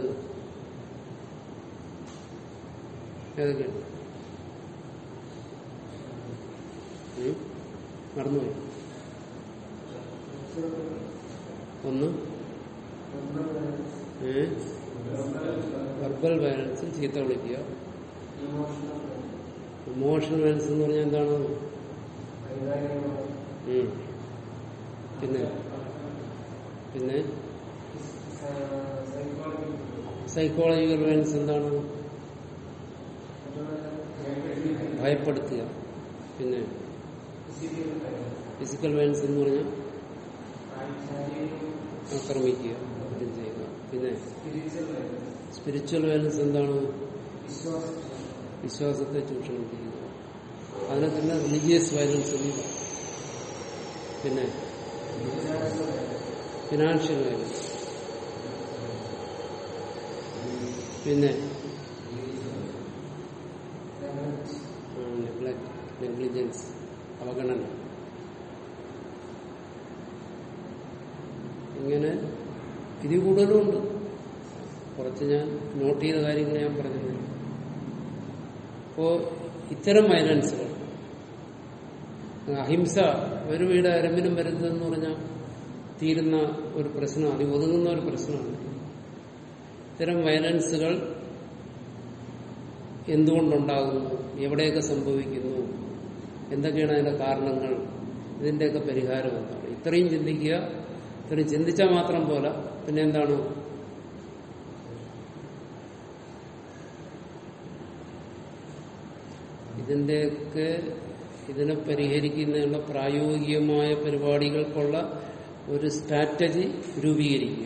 S1: ഏതൊക്കെയാണ് ഉം? മറന്നുപോയി ഒന്ന് ഏ വെർബൽ വയലൻസ് ചീത്ത വിളിക്കുക ഇമോഷണൽ വയലൻസ് എന്ന് പറഞ്ഞാൽ എന്താണ് ഉം. പിന്നെ പിന്നെ സൈക്കോളജിക്കൽ വയലൻസ് എന്താണ് ഭയപ്പെടുത്തുക പിന്നെ ഫിസിക്കൽ വയലൻസ് എന്ന് പറഞ്ഞാൽ ആക്രമിക്കുക ഇത് ചെയ്യുക പിന്നെ സ്പിരിച്വൽ വയലൻസ് എന്താണ് വിശ്വാസത്തെ ചൂഷണം ചെയ്യുക അതിനെ തന്നെ റിലീജിയസ് വയലൻസ് എന്ന് പറയും. പിന്നെ ഫിനാൻഷ്യൽ വയലൻസ് പിന്നെ നെഗ്ലിജൻസ് അവഗണന ഇങ്ങനെ ഇതിൽ കൂടുതലുമുണ്ട് കുറച്ച് ഞാൻ നോട്ട് ചെയ്ത കാര്യങ്ങൾ ഞാൻ പറഞ്ഞു അപ്പോ ഇത്തരം വയലൻസുകൾ അഹിംസ ഒരു വീട് അരമ്പിനും വരുന്നതെന്ന് പറഞ്ഞാൽ തീരുന്ന ഒരു പ്രശ്നം അതി ഒതുങ്ങുന്ന ഒരു പ്രശ്നമാണ് ഇത്തരം വയലൻസുകൾ എന്തുകൊണ്ടുണ്ടാകുന്നു എവിടെയൊക്കെ സംഭവിക്കുന്നു എന്തൊക്കെയാണ് അതിന്റെ കാരണങ്ങൾ ഇതിന്റെയൊക്കെ പരിഹാരം എന്താണ് ഇത്രയും ചിന്തിക്കുക ഇത്രയും ചിന്തിച്ചാൽ മാത്രം പോലെ പിന്നെ എന്താണ് ഇതിന്റെയൊക്കെ ഇതിനെ പരിഹരിക്കുന്നതിനുള്ള പ്രായോഗികമായ പരിപാടികൾക്കുള്ള ഒരു സ്ട്രാറ്റജി രൂപീകരിക്കുക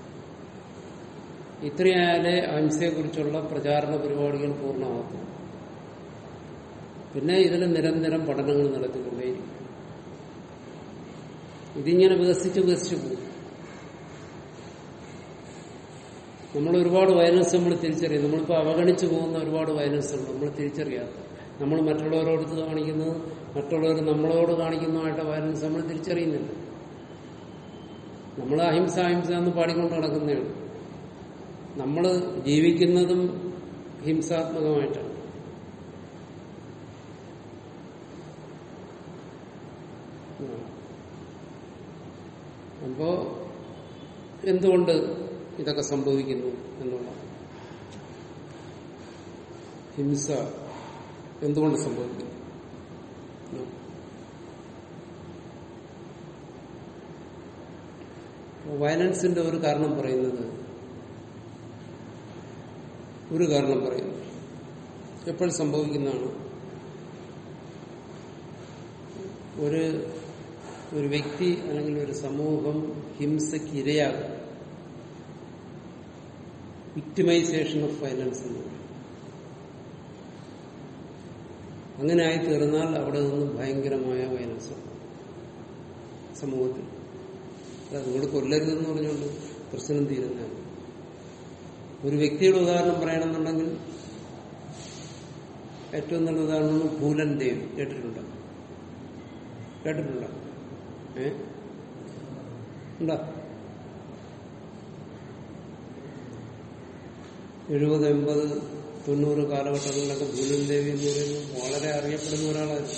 S1: ഇത്രയായാലേ അഹിംസയെക്കുറിച്ചുള്ള പ്രചാരണ പരിപാടികൾ പൂർണ്ണമാക്കും പിന്നെ ഇതിന് നിരന്തരം പഠനങ്ങൾ നടത്തിക്കൊണ്ടേയിരിക്കും ഇതിങ്ങനെ വികസിച്ച് വികസിച്ച് പോകും നമ്മൾ ഒരുപാട് വയലൻസ് നമ്മൾ തിരിച്ചറിയും നമ്മളിപ്പോൾ അവഗണിച്ചു പോകുന്ന ഒരുപാട് വയലൻസ് ഉണ്ട് നമ്മൾ തിരിച്ചറിയാത്ത നമ്മൾ മറ്റുള്ളവരോട് കാണിക്കുന്നത് മറ്റുള്ളവർ നമ്മളോട് കാണിക്കുന്നതായിട്ട് വയലൻസ് നമ്മൾ തിരിച്ചറിയുന്നില്ല നമ്മൾ അഹിംസ അഹിംസ എന്ന് പാടിക്കൊണ്ട് നടക്കുന്നതാണ് നമ്മൾ ജീവിക്കുന്നതും ഹിംസാത്മകമായിട്ടാണ് അപ്പോ എന്തുകൊണ്ട് ഇതൊക്കെ സംഭവിക്കുന്നു എന്നുള്ള ഹിംസ എന്തുകൊണ്ട് സംഭവിക്കുന്നു വയലൻസിന്റെ ഒരു കാരണം പറയുന്നത് ഒരു കാരണം പറയുന്നു എപ്പോൾ സംഭവിക്കുന്നതാണ് ഒരു ഒരു വ്യക്തി അല്ലെങ്കിൽ ഒരു സമൂഹം ഹിംസയ്ക്ക് ഇരയാകും വിക്ടിമൈസേഷൻ ഓഫ് വയലൻസ് എന്ന് പറയും അങ്ങനെ ആയി തീർന്നാൽ അവിടെ നിന്ന് ഭയങ്കരമായ വയലൻസ് ഉണ്ടാവും സമൂഹത്തിൽ അല്ല നിങ്ങൾ കൊല്ലരുതെന്ന് പറഞ്ഞുകൊണ്ട് പ്രശ്നം തീരുന്നതാണ് ഒരു വ്യക്തിയുടെ ഉദാഹരണം പറയണമെന്നുണ്ടെങ്കിൽ ഏറ്റവും നല്ല ഉദാഹരണം ഭൂലൻ ദേവ് കേട്ടിട്ടുണ്ടോ കേട്ടിട്ടുണ്ടോ ഏ ഉണ്ടോ എഴുപത് എൺപത് തൊണ്ണൂറ് കാലഘട്ടങ്ങളിലൊക്കെ ഭൂലൻ ദേവി എന്ന് പറയുന്നത് വളരെ അറിയപ്പെടുന്ന ഒരാളായിരുന്നു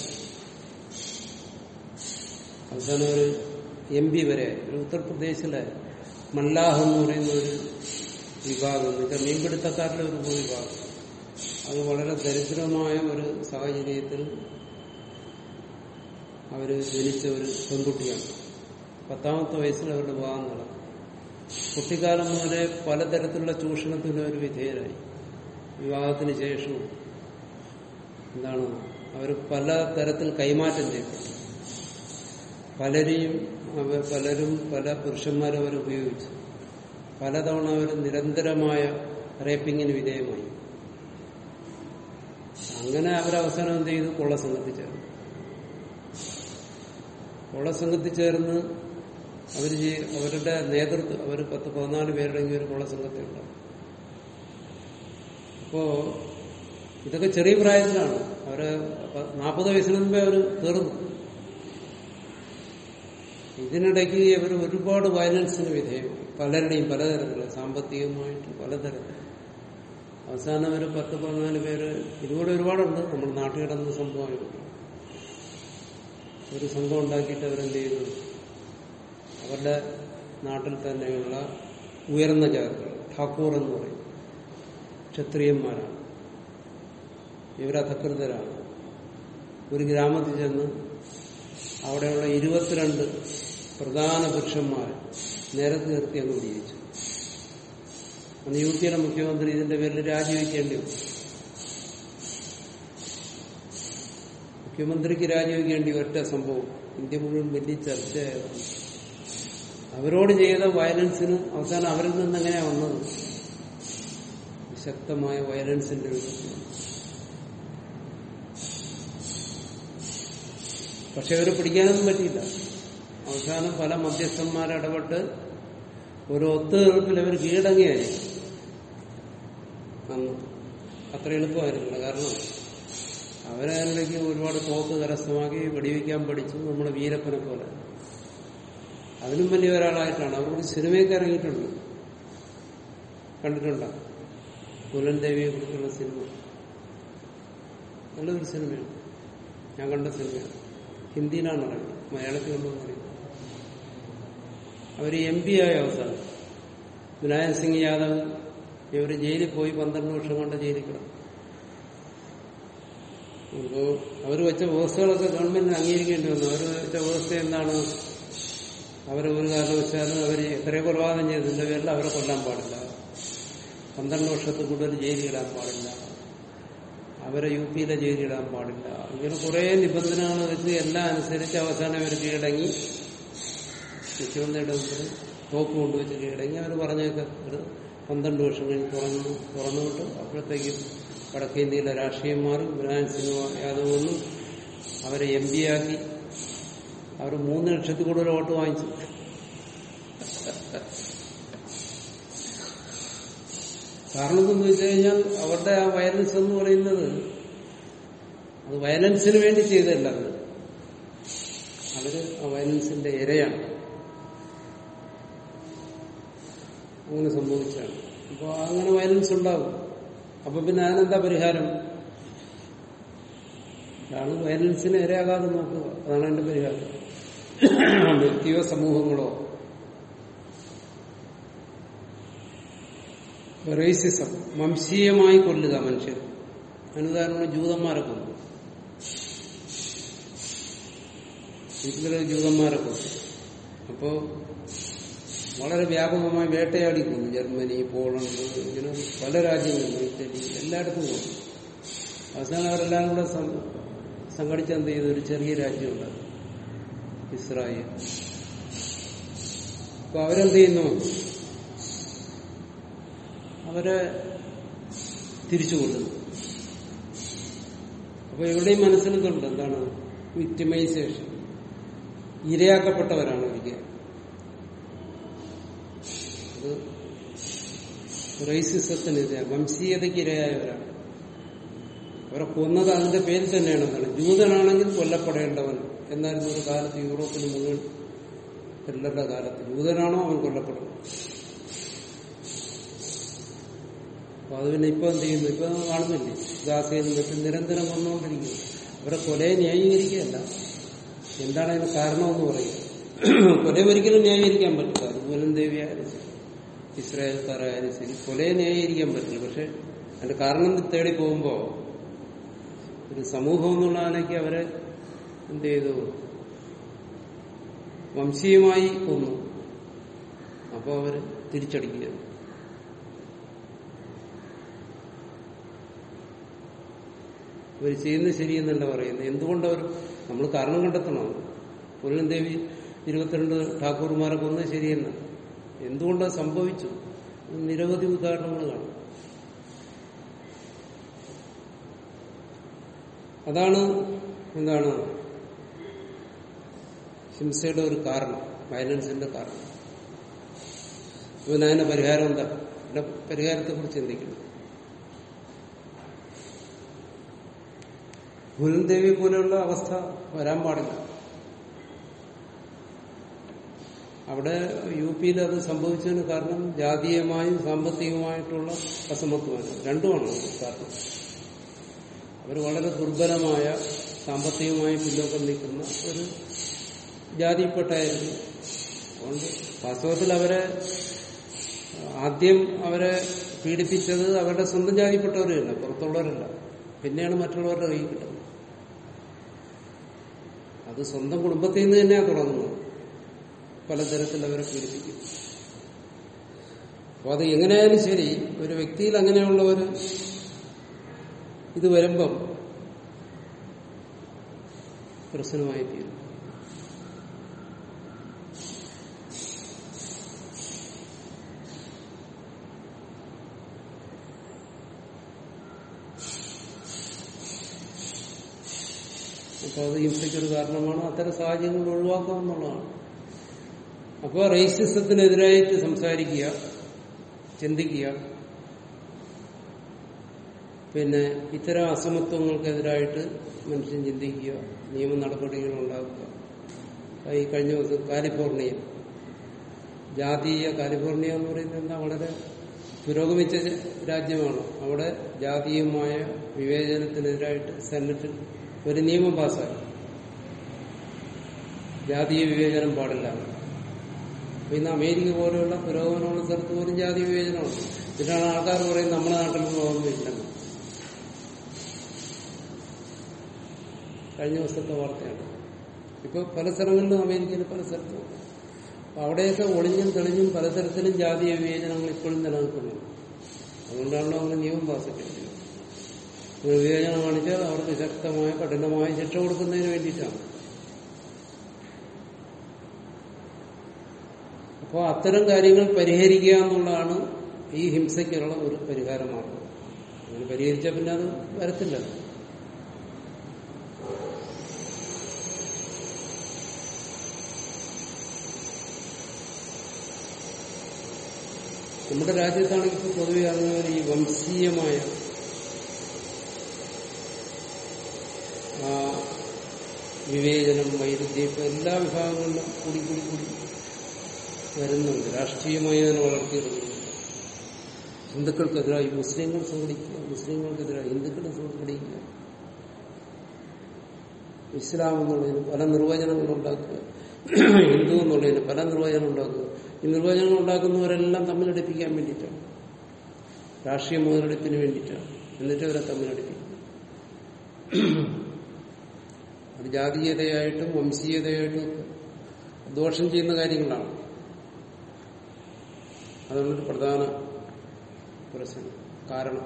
S1: അവസാനം ഒരു എം പി വരെ ഒരു ഉത്തർപ്രദേശിലെ മല്ലാഹ് എന്ന് പറയുന്ന ഒരു വിഭാഗം എന്നുവെച്ചാൽ മീൻപിടുത്തക്കാരുടെ ഒരു ഭൂവിഭാഗം അത് വളരെ ദരിദ്രമായ ഒരു സാഹചര്യത്തിൽ അവര് ജനിച്ച ഒരു പെൺകുട്ടിയാണ് പത്താമത്തെ വയസ്സിൽ അവരുടെ വിവാഹം നടക്കും കുട്ടിക്കാലം മുതലേ പലതരത്തിലുള്ള ചൂഷണത്തിന് അവർ വിധേയരായി വിവാഹത്തിന് ശേഷവും എന്താണ് അവർ പല തരത്തിൽ കൈമാറ്റം ചെയ്യപ്പെട്ടു പലരെയും അവർ പലരും പല പുരുഷന്മാരും അവർ ഉപയോഗിച്ചു പലതവണ അവർ നിരന്തരമായ റേപ്പിങ്ങിന് വിധേയമായി അങ്ങനെ അവരവസാനം എന്ത് ചെയ്തു കൊള്ളസംഘത്തിൽ ചേർന്നു കൊള്ളസംഘത്തിൽ ചേർന്ന് അവർ അവരുടെ നേതൃത്വം അവർ പത്ത് പതിനാല് പേരുടെങ്കിൽ ഒരു കൊള്ളസംഘത്തിൽ ഉണ്ടാവും അപ്പോ ഇതൊക്കെ ചെറിയ പ്രായത്തിലാണ് അവര് നാൽപ്പത് വയസ്സിന് മുമ്പേ അവർ തീർന്നു ഇതിനിടയ്ക്ക് ഇവർ ഒരുപാട് വയലൻസിന് വിധേയമായി പലരുടെയും പലതരത്തിലുള്ള സാമ്പത്തികമായിട്ട് പലതരത്തിൽ അവസാനം ഒരു പത്ത് പതിനാല് പേര് ഇതുകൂടെ ഒരുപാടുണ്ട് നമ്മുടെ നാട്ടിൽ കിടന്ന സംഭവമായിരുന്നു ഒരു സംഘം ഉണ്ടാക്കിയിട്ട് അവരെന്ത് ചെയ്തു അവരുടെ നാട്ടിൽ തന്നെയുള്ള ഉയർന്ന ജാതികൾ ഠാക്കൂർ എന്ന് പറയും ക്ഷത്രിയന്മാരാണ് ഇവരധകൃതരാണ് ഒരു ഗ്രാമത്തിൽ ചെന്ന് അവിടെയുള്ള ഇരുപത്തിരണ്ട് പ്രധാന പുരുഷന്മാർ നേരത്തെ നിർത്തി അങ്ങ് വിജയിച്ചു അന്ന് യു പിയുടെ മുഖ്യമന്ത്രി ഇതിന്റെ പേരിൽ രാജിവെക്കേണ്ടി വന്നു മുഖ്യമന്ത്രിക്ക് രാജിവെക്കേണ്ടി ഒറ്റ സംഭവം ഇന്ത്യ മുഴുവൻ വലിയ ചർച്ചയായതാണ് അവരോട് ചെയ്ത വയലൻസിന് അവസാനം അവരിൽ നിന്ന് എങ്ങനെയാ വന്നത് ശക്തമായ വയലൻസിന്റെ രൂപത്തിൽ പക്ഷെ അവരെ പിടിക്കാനൊന്നും പറ്റിയില്ല അവസാനം പല മധ്യസ്ഥന്മാരിടപെട്ട് ഒരു ഒത്തുതീർപ്പിൽ അവർ കീഴടങ്ങിയായി അന്ന് അത്ര എളുപ്പമായിരുന്നില്ല കാരണം അവരതിലേക്ക് ഒരുപാട് തോക്ക് കരസ്ഥമാക്കി വെടിവെക്കാൻ പഠിച്ചു നമ്മുടെ വീരപ്പനെ പോലെ അതിനും വലിയ ഒരാളായിട്ടാണ് അവർക്ക് സിനിമയൊക്കെ ഇറങ്ങിയിട്ടുണ്ട് കണ്ടിട്ടുണ്ടോ പുലൻ ദേവിയെ കുറിച്ചുള്ള സിനിമ നല്ലൊരു സിനിമയാണ് ഞാൻ കണ്ട സിനിമയാണ് ഹിന്ദിയിലാണ് ഇറങ്ങി മലയാളത്തിൽ കൊണ്ടുവന്ന് അറിയാം അവർ എം പി ആയ അവസാനം വിനായക് സിംഗ് യാദവ് ഇവർ ജയിലിൽ പോയി പന്ത്രണ്ട് വർഷം കൊണ്ട് ജയിലിൽ കിടന്നു അപ്പോ അവർ വെച്ച വ്യവസ്ഥകളൊക്കെ ഗവൺമെന്റിന് അംഗീകരിക്കേണ്ടി വന്നു അവർ വെച്ച വ്യവസ്ഥ എന്താണ് അവരെ ഒരു കാരണവശാലും അവർ എത്രയോ കൊലപാതകം ചെയ്തതിന്റെ പേരിൽ അവരെ കൊല്ലാൻ പാടില്ല പന്ത്രണ്ട് വർഷത്തിൽ കൂടുതൽ ജയിലിലിടാൻ പാടില്ല അവരെ യു പിയിലെ ജയിലിടാൻ പാടില്ല ഇങ്ങനെ കുറെ നിബന്ധനകൾ വെച്ച് എല്ലാം അനുസരിച്ച് അവസാനം അവർ കീഴടങ്ങി മുഖ്യമന്ത്രിയുടെ മുമ്പിൽ തോക്ക് കൊണ്ടുവച്ച് കീഴടങ്ങി അവർ പറഞ്ഞേക്ക് ഒരു പന്ത്രണ്ട് വർഷം കഴിഞ്ഞ് തുറന്നു തുറന്നുകൊണ്ട് അപ്പോഴത്തേക്കും വടക്കേ ഇന്ത്യയിലെ രാഷ്ട്രീയം മാറി മുലായം സിംഗ് യാദവ് വന്നു അവരെ എം പി ആക്കി അവർ മൂന്ന് ലക്ഷത്തിൽ കൂടുതൽ വോട്ട് വാങ്ങിച്ചു കാരണം എന്ന് വെച്ച് കഴിഞ്ഞാൽ അവരുടെ ആ വയലൻസ് എന്ന് പറയുന്നത് അത് വയലൻസിന് വേണ്ടി ചെയ്തതല്ല അത് അവര് ആ വയലൻസിന്റെ ഇരയാണ് അങ്ങനെ സംഭവിച്ചാണ് അപ്പോൾ അങ്ങനെ വയലൻസ് ഉണ്ടാകും അപ്പൊ പിന്നെ അതിനെന്താ പരിഹാരം അതാണ് വയലൻസിന് ഇരയാകാതെ നോക്കുക അതാണ് എന്റെ പരിഹാരം വ്യക്തിയോ സമൂഹങ്ങളോ റേസിസം വംശീയമായി കൊല്ലുക മനുഷ്യർ അനുദാഹരണം ജൂതന്മാരെ കൊന്നു ഹിറ്റ്ലർ ജൂതന്മാരെ കൊന്നു അപ്പോ വളരെ വ്യാപകമായി വേട്ടയാടി കൊന്നു ജർമ്മനി പോളണ്ട് ഇങ്ങനെ പല രാജ്യങ്ങളിലും ഇറ്റലി എല്ലായിടത്തും കൊന്നു അവസാനം അവരെല്ലാം കൂടെ സംഘടിച്ച് എന്ത് ചെയ്തു ഒരു ചെറിയ രാജ്യമുണ്ട് ഇസ്രായേൽ അപ്പൊ അവരെന്ത് ചെയ്യുന്നു അവരെ തിരിച്ചുകൊള്ളുന്നു അപ്പൊ എവിടെയും മനസ്സിലുണ്ട് എന്താണ് വിക്ടിമൈസേഷൻ ഇരയാക്കപ്പെട്ടവരാണ് ഒരിക്കൽ അത് റേസിസത്തിന് ഇര വംശീയതയ്ക്ക് ഇരയായവരാണ് അവരെ കൊന്നത് അതിന്റെ പേരിൽ തന്നെയാണ് എന്താണ് ജൂതനാണെങ്കിൽ കൊല്ലപ്പെടേണ്ടവൻ എന്നായിരുന്നു ഒരു കാലത്ത് യൂറോപ്പിൽ മുഴുവൻ ഹിറ്റ്ലറുടെ കാലത്ത് ജൂതനാണോ അവൻ കൊല്ലപ്പെടും അപ്പൊ അത് പിന്നെ ഇപ്പൊ എന്ത് ചെയ്യുന്നു ഇപ്പൊ കാണുന്നില്ലേ ഗാസയിൽ നിന്നിട്ട് നിരന്തരം വന്നുകൊണ്ടിരിക്കുന്നു അവരെ കൊലയെ ന്യായീകരിക്കുകയല്ല എന്താണ് അതിന് കാരണമെന്ന് പറയുക കൊലയെ ഒരിക്കലും ന്യായീകരിക്കാൻ പറ്റില്ല അത് മൂലം ദേവിയായാലും ശരി ഇസ്രായേൽക്കാരായാലും ശരി കൊലയെ ന്യായീകരിക്കാൻ പറ്റില്ല പക്ഷെ അതിന്റെ കാരണം തേടി പോകുമ്പോ ഒരു സമൂഹം എന്നുള്ള ആനയ്ക്ക് അവരെ എന്ത് ചെയ്തു വംശീയമായി കൊന്നു അപ്പോൾ അവര് തിരിച്ചടിക്കുകയാണ് അവർ ചെയ്യുന്നത് ശരിയെന്നല്ല പറയുന്നത് എന്തുകൊണ്ട് അവർ നമ്മൾ കാരണം കണ്ടെത്തണം പുലൻ ദേവി ഇരുപത്തിരണ്ട് ഠാക്കൂർമാരെ കൊന്നത് ശരിയെന്ന എന്തുകൊണ്ടത് സംഭവിച്ചു നിരവധി ഉദാഹരണങ്ങൾ കാണും അതാണ് എന്താണ് ഹിംസയുടെ ഒരു കാരണം വയലൻസിന്റെ കാരണം പിന്നെ അതിന്റെ പരിഹാരം എന്താ അതിന്റെ പരിഹാരത്തെ കുറിച്ച് ചിന്തിക്കണം ഗുരുദേവി പോലെയുള്ള അവസ്ഥ വരാൻ പാടില്ല അവിടെ യു പിയിൽ അത് സംഭവിച്ചതിന് കാരണം ജാതീയമായും സാമ്പത്തികമായിട്ടുള്ള അസമത്വമാണ് രണ്ടുമാണ് കാരണം അവർ വളരെ ദുർബലമായ സാമ്പത്തികമായി പിന്നോക്കം നിൽക്കുന്ന ഒരു ജാതിപ്പെട്ടായിരുന്നു അതുകൊണ്ട് വാസ്തവത്തിൽ അവരെ ആദ്യം അവരെ പീഡിപ്പിച്ചത് അവരുടെ സ്വന്തം ജാതിപ്പെട്ടവരെയല്ല പുറത്തുള്ളവരല്ല പിന്നെയാണ് മറ്റുള്ളവരുടെ കൈ കിട്ടുന്നത് അത് സ്വന്തം കുടുംബത്തിൽ നിന്ന് തന്നെയാണ് തുടങ്ങുന്നത് പലതരത്തിൽ അവരെ പീഡിപ്പിക്കും അപ്പൊ അത് എങ്ങനെയായാലും ശരി ഒരു വ്യക്തിയിൽ അങ്ങനെയുള്ള ഒരു ഇത് വരുമ്പം പ്രശ്നമായി തീരും അപ്പൊ അത് ഹിംസയ്ക്കൊരു കാരണമാണ് അത്തരം സാഹചര്യങ്ങൾ ഒഴിവാക്കുക എന്നുള്ളതാണ് അപ്പോൾ റേസിസത്തിനെതിരായിട്ട് സംസാരിക്കുക ചിന്തിക്കുക പിന്നെ ഇത്തരം അസമത്വങ്ങൾക്കെതിരായിട്ട് മനുഷ്യൻ ചിന്തിക്കുക നിയമ നടപടികൾ ഉണ്ടാക്കുക ഈ കഴിഞ്ഞ ദിവസം കാലിഫോർണിയ ജാതീയ കാലിഫോർണിയ എന്ന് പറയുന്നത് എന്താ വളരെ പുരോഗമിച്ച രാജ്യമാണ് അവിടെ ജാതീയമായ വിവേചനത്തിനെതിരായിട്ട് സെനറ്റിൽ ഒരു നിയമം പാസ്സാക്കി ജാതീയ വിവേചനം പാടില്ല അപ്പൊ ഇന്ന് അമേരിക്ക പോലെയുള്ള പുരോഗമനമുള്ള സ്ഥലത്ത് പോലും ജാതി വിവേചനമുണ്ട് ഇതിനാണ് ആൾക്കാർ പറയും നമ്മുടെ നാട്ടിലൊന്നും അതൊന്നുമില്ലെന്ന് കഴിഞ്ഞ ദിവസത്തെ വാർത്തയാണ് ഇപ്പൊ പല സ്ഥലങ്ങളിലും അമേരിക്കയിൽ പല സ്ഥലത്തും അപ്പൊ അവിടെയൊക്കെ ഒളിഞ്ഞും തെളിഞ്ഞും പലതരത്തിലും ജാതീയ വിവേചനങ്ങൾ ഇപ്പോഴും നിലനിൽക്കുന്നുണ്ട് അതുകൊണ്ടാണല്ലോ അങ്ങനെ നിയമം പാസിക്കുന്നത് വിവേചനം കാണിച്ചാൽ അവർക്ക് ശക്തമായ കഠിനമായ ശിക്ഷ കൊടുക്കുന്നതിന് വേണ്ടിയിട്ടാണ് അപ്പോൾ അത്തരം കാര്യങ്ങൾ പരിഹരിക്കുക എന്നുള്ളതാണ് ഈ ഹിംസയ്ക്കുള്ള ഒരു പരിഹാരമാർഗം അങ്ങനെ പരിഹരിച്ചാൽ പിന്നെ അത് വരത്തില്ലല്ലോ നമ്മുടെ രാജ്യത്താണെങ്കിൽ ഇപ്പോൾ പൊതുവെ അങ്ങനെ ഈ വംശീയമായ ആ വിവേചനം വൈരുദ്ധ്യം ഇപ്പൊ എല്ലാ വിഭാഗങ്ങളിലും കൂടി കൂടി കൂടി വരുന്നുണ്ട് രാഷ്ട്രീയമായി അതിനെ വളർത്തിയിടുന്നു ഹിന്ദുക്കൾക്കെതിരായി മുസ്ലിങ്ങൾ സംഘടിക്കുക മുസ്ലിങ്ങൾക്കെതിരായി ഹിന്ദുക്കളെ സംഘടിക്കുക ഇസ്ലാം എന്നുള്ളതിന് പല നിർവചനങ്ങൾ ഉണ്ടാക്കുക ഹിന്ദു എന്നുള്ളതിന് പല നിർവചനം ഉണ്ടാക്കുക ഈ നിർവചനങ്ങൾ ഉണ്ടാക്കുന്നവരെല്ലാം തമ്മിലടിപ്പിക്കാൻ വേണ്ടിയിട്ടാണ് രാഷ്ട്രീയ മുതലെടുപ്പിന് വേണ്ടിയിട്ടാണ് എന്നിട്ട് അവരെ തമ്മിലടിപ്പിക്കും അത് ജാതീയതയായിട്ടും വംശീയതയായിട്ടും ദോഷം ചെയ്യുന്ന കാര്യങ്ങളാണ് അതാണ് പ്രധാന പ്രശ്നം കാരണം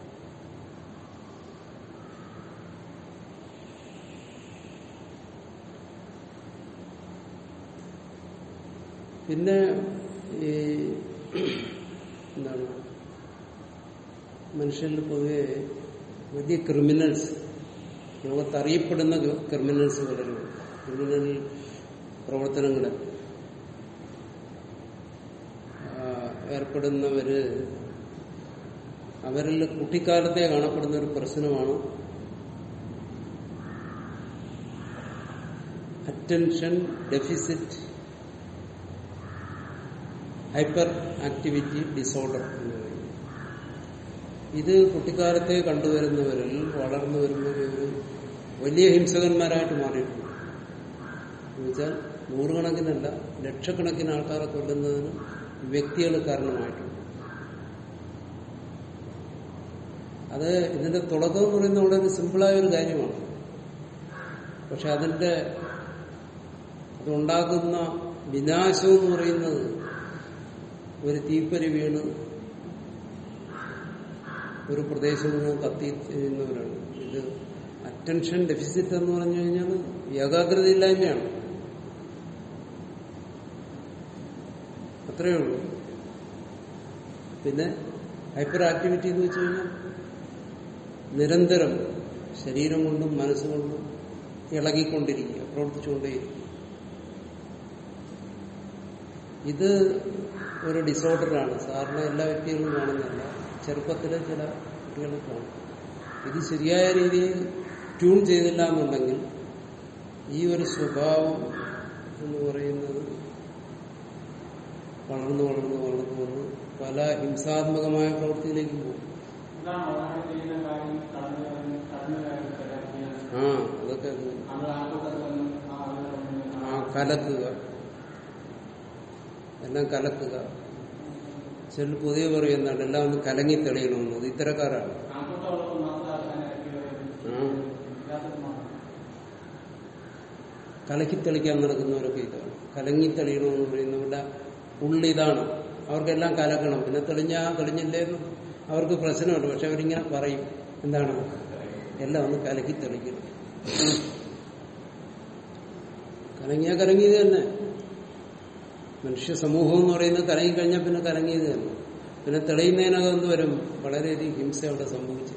S1: പിന്നെ ഈ എന്താണ് മനുഷ്യരിൽ പൊതുവെ വലിയ ക്രിമിനൽസ് ലോകത്തറിയപ്പെടുന്ന ക്രിമിനൽസ് പലരും ക്രിമിനൽ പ്രവർത്തനങ്ങൾ ഏർപ്പെടുന്നവര് അവരിൽ കുട്ടിക്കാലത്തെ കാണപ്പെടുന്ന ഒരു പ്രശ്നമാണ് attention deficit hyper activity disorder എന്ന് പറയുന്നത് ഇത് കുട്ടിക്കാലത്തെ കണ്ടുവരുന്നവരിൽ വളർന്നു വരുന്നവർ ഒരു വലിയ ഹിംസകന്മാരായിട്ട് മാറിയിട്ടുണ്ട് എന്നുവെച്ചാൽ നൂറുകണക്കിനല്ല ലക്ഷക്കണക്കിന് ആൾക്കാരെ കൊല്ലുന്നതിന് വ്യക്തികൾ കാരണമായിട്ടുണ്ട് അത് ഇതിന്റെ തുടക്കം എന്ന് പറയുന്നത് വളരെ സിമ്പിളായ ഒരു കാര്യമാണ് പക്ഷെ അതിന്റെ അതുണ്ടാക്കുന്ന വിനാശം എന്ന് പറയുന്നത് ഒരു തീപ്പരി വീണ് ഒരു പ്രദേശം മുഴുവൻ കത്തി ചെയ്യുന്നവരാണ് ഇത് അറ്റൻഷൻ ഡെഫിസിറ്റ് എന്ന് പറഞ്ഞു കഴിഞ്ഞാൽ ഏകാഗ്രതയില്ലായ്മയാണ് അത്രയേ ഉള്ളൂ പിന്നെ ഹൈപ്പർ ആക്ടിവിറ്റി എന്ന് വെച്ച് കഴിഞ്ഞാൽ നിരന്തരം ശരീരം കൊണ്ടും മനസ്സുകൊണ്ടും ഇളകിക്കൊണ്ടിരിക്കുക പ്രവർത്തിച്ചുകൊണ്ടേയിരിക്കുക ഇത് ഒരു ഡിസോർഡറാണ് സാറിന് എല്ലാ വ്യക്തികളും കാണുന്നില്ല ചെറുപ്പത്തിലെ ചില കുട്ടികളെ കാണും ഇത് ശരിയായ രീതിയിൽ ട്യൂൺ ചെയ്തില്ല എന്നുണ്ടെങ്കിൽ ഈ ഒരു സ്വഭാവം എന്ന് പറയുന്നത് വളർന്നു വളർന്നു വളർന്നു വന്ന് പല ഹിംസാത്മകമായ പ്രവൃത്തിയിലേക്കും പോകും
S2: ഇതാണ് ഒരാൾ ചെയ്യുന്ന കാര്യം കടന്നു കടന്നു കയറി
S1: ആ അതൊക്കെ അത്
S2: നമ്മൾ ആൾക്കൂട്ടത്തിൽ വന്ന് ആ ആളുകളെ മുന്നിൽ
S1: ആ കലക്കുക എല്ലാം കലക്കുക ചില പുതിയ പറയും എന്താണ് എല്ലാം ഒന്ന് കലങ്ങി തെളിയണമെന്ന് അത് ഇത്തരക്കാരാണ്
S2: ആൾക്കൂട്ടമുള്ളപ്പോൾ മാത്രം ആൾക്കാരെ ഇറക്കി
S1: ആ
S2: ഇല്ലാത്തത് മാത്രം
S1: കലക്കി തെളിക്കാൻ നടക്കുന്നവരൊക്കെ ഇതാണ് കലങ്ങി തെളിയണമെന്ന് പറയുന്നവരുടെ ഉള്ളിതാണ് അവർക്കെല്ലാം കലക്കണം പിന്നെ തെളിഞ്ഞാ തെളിഞ്ഞില്ലേന്ന് അവർക്ക് പ്രശ്നമുണ്ട് പക്ഷെ അവരിങ്ങനെ പറയും എന്താണ് എല്ലാം ഒന്ന് കലക്കി തെളിക്കണം കലങ്ങിയാ കലങ്ങിയത് തന്നെ മനുഷ്യ സമൂഹം എന്ന് പറയുന്നത് കലങ്ങിക്കഴിഞ്ഞാൽ പിന്നെ കലങ്ങിയത് തന്നെ പിന്നെ തെളിയുന്നതിനകം എന്ത് വരും വളരെയധികം ഹിംസ അവിടെ സംഭവിച്ചു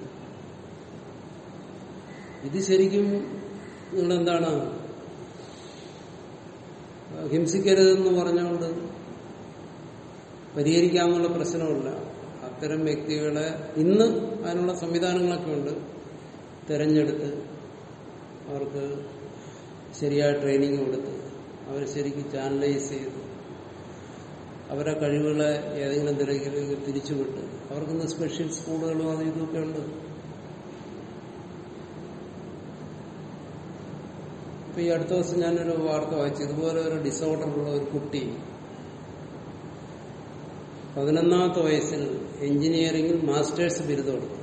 S1: ഇത് ശരിക്കും നിങ്ങളെന്താണ് ഹിംസിക്കരുതെന്ന് പറഞ്ഞുകൊണ്ട് പരിഹരിക്കാമെന്നുള്ള പ്രശ്നമില്ല അത്തരം വ്യക്തികളെ ഇന്ന് അതിനുള്ള സംവിധാനങ്ങളൊക്കെ ഉണ്ട് തിരഞ്ഞെടുത്ത് അവർക്ക് ശരിയായ ട്രെയിനിങ് കൊടുത്ത് അവരെ ശരിക്കും ചാനലൈസ് ചെയ്ത് അവരെ കഴിവുകളെ ഏതെങ്കിലും തരത്തിലേക്ക് തിരിച്ചുവിട്ട് അവർക്കിന്ന് സ്പെഷ്യൽ സ്കൂളുകളും അതും ഇതൊക്കെ ഉണ്ട് ഇപ്പൊ ഈ അടുത്ത ദിവസം ഞാനൊരു വാർത്ത വായിച്ചു ഇതുപോലെ ഒരു ഡിസോർഡർ ഉള്ള ഒരു കുട്ടി പതിനൊന്നാമത്തെ വയസ്സിൽ എഞ്ചിനീയറിംഗിൽ മാസ്റ്റേഴ്സ് ബിരുദം എടുത്തു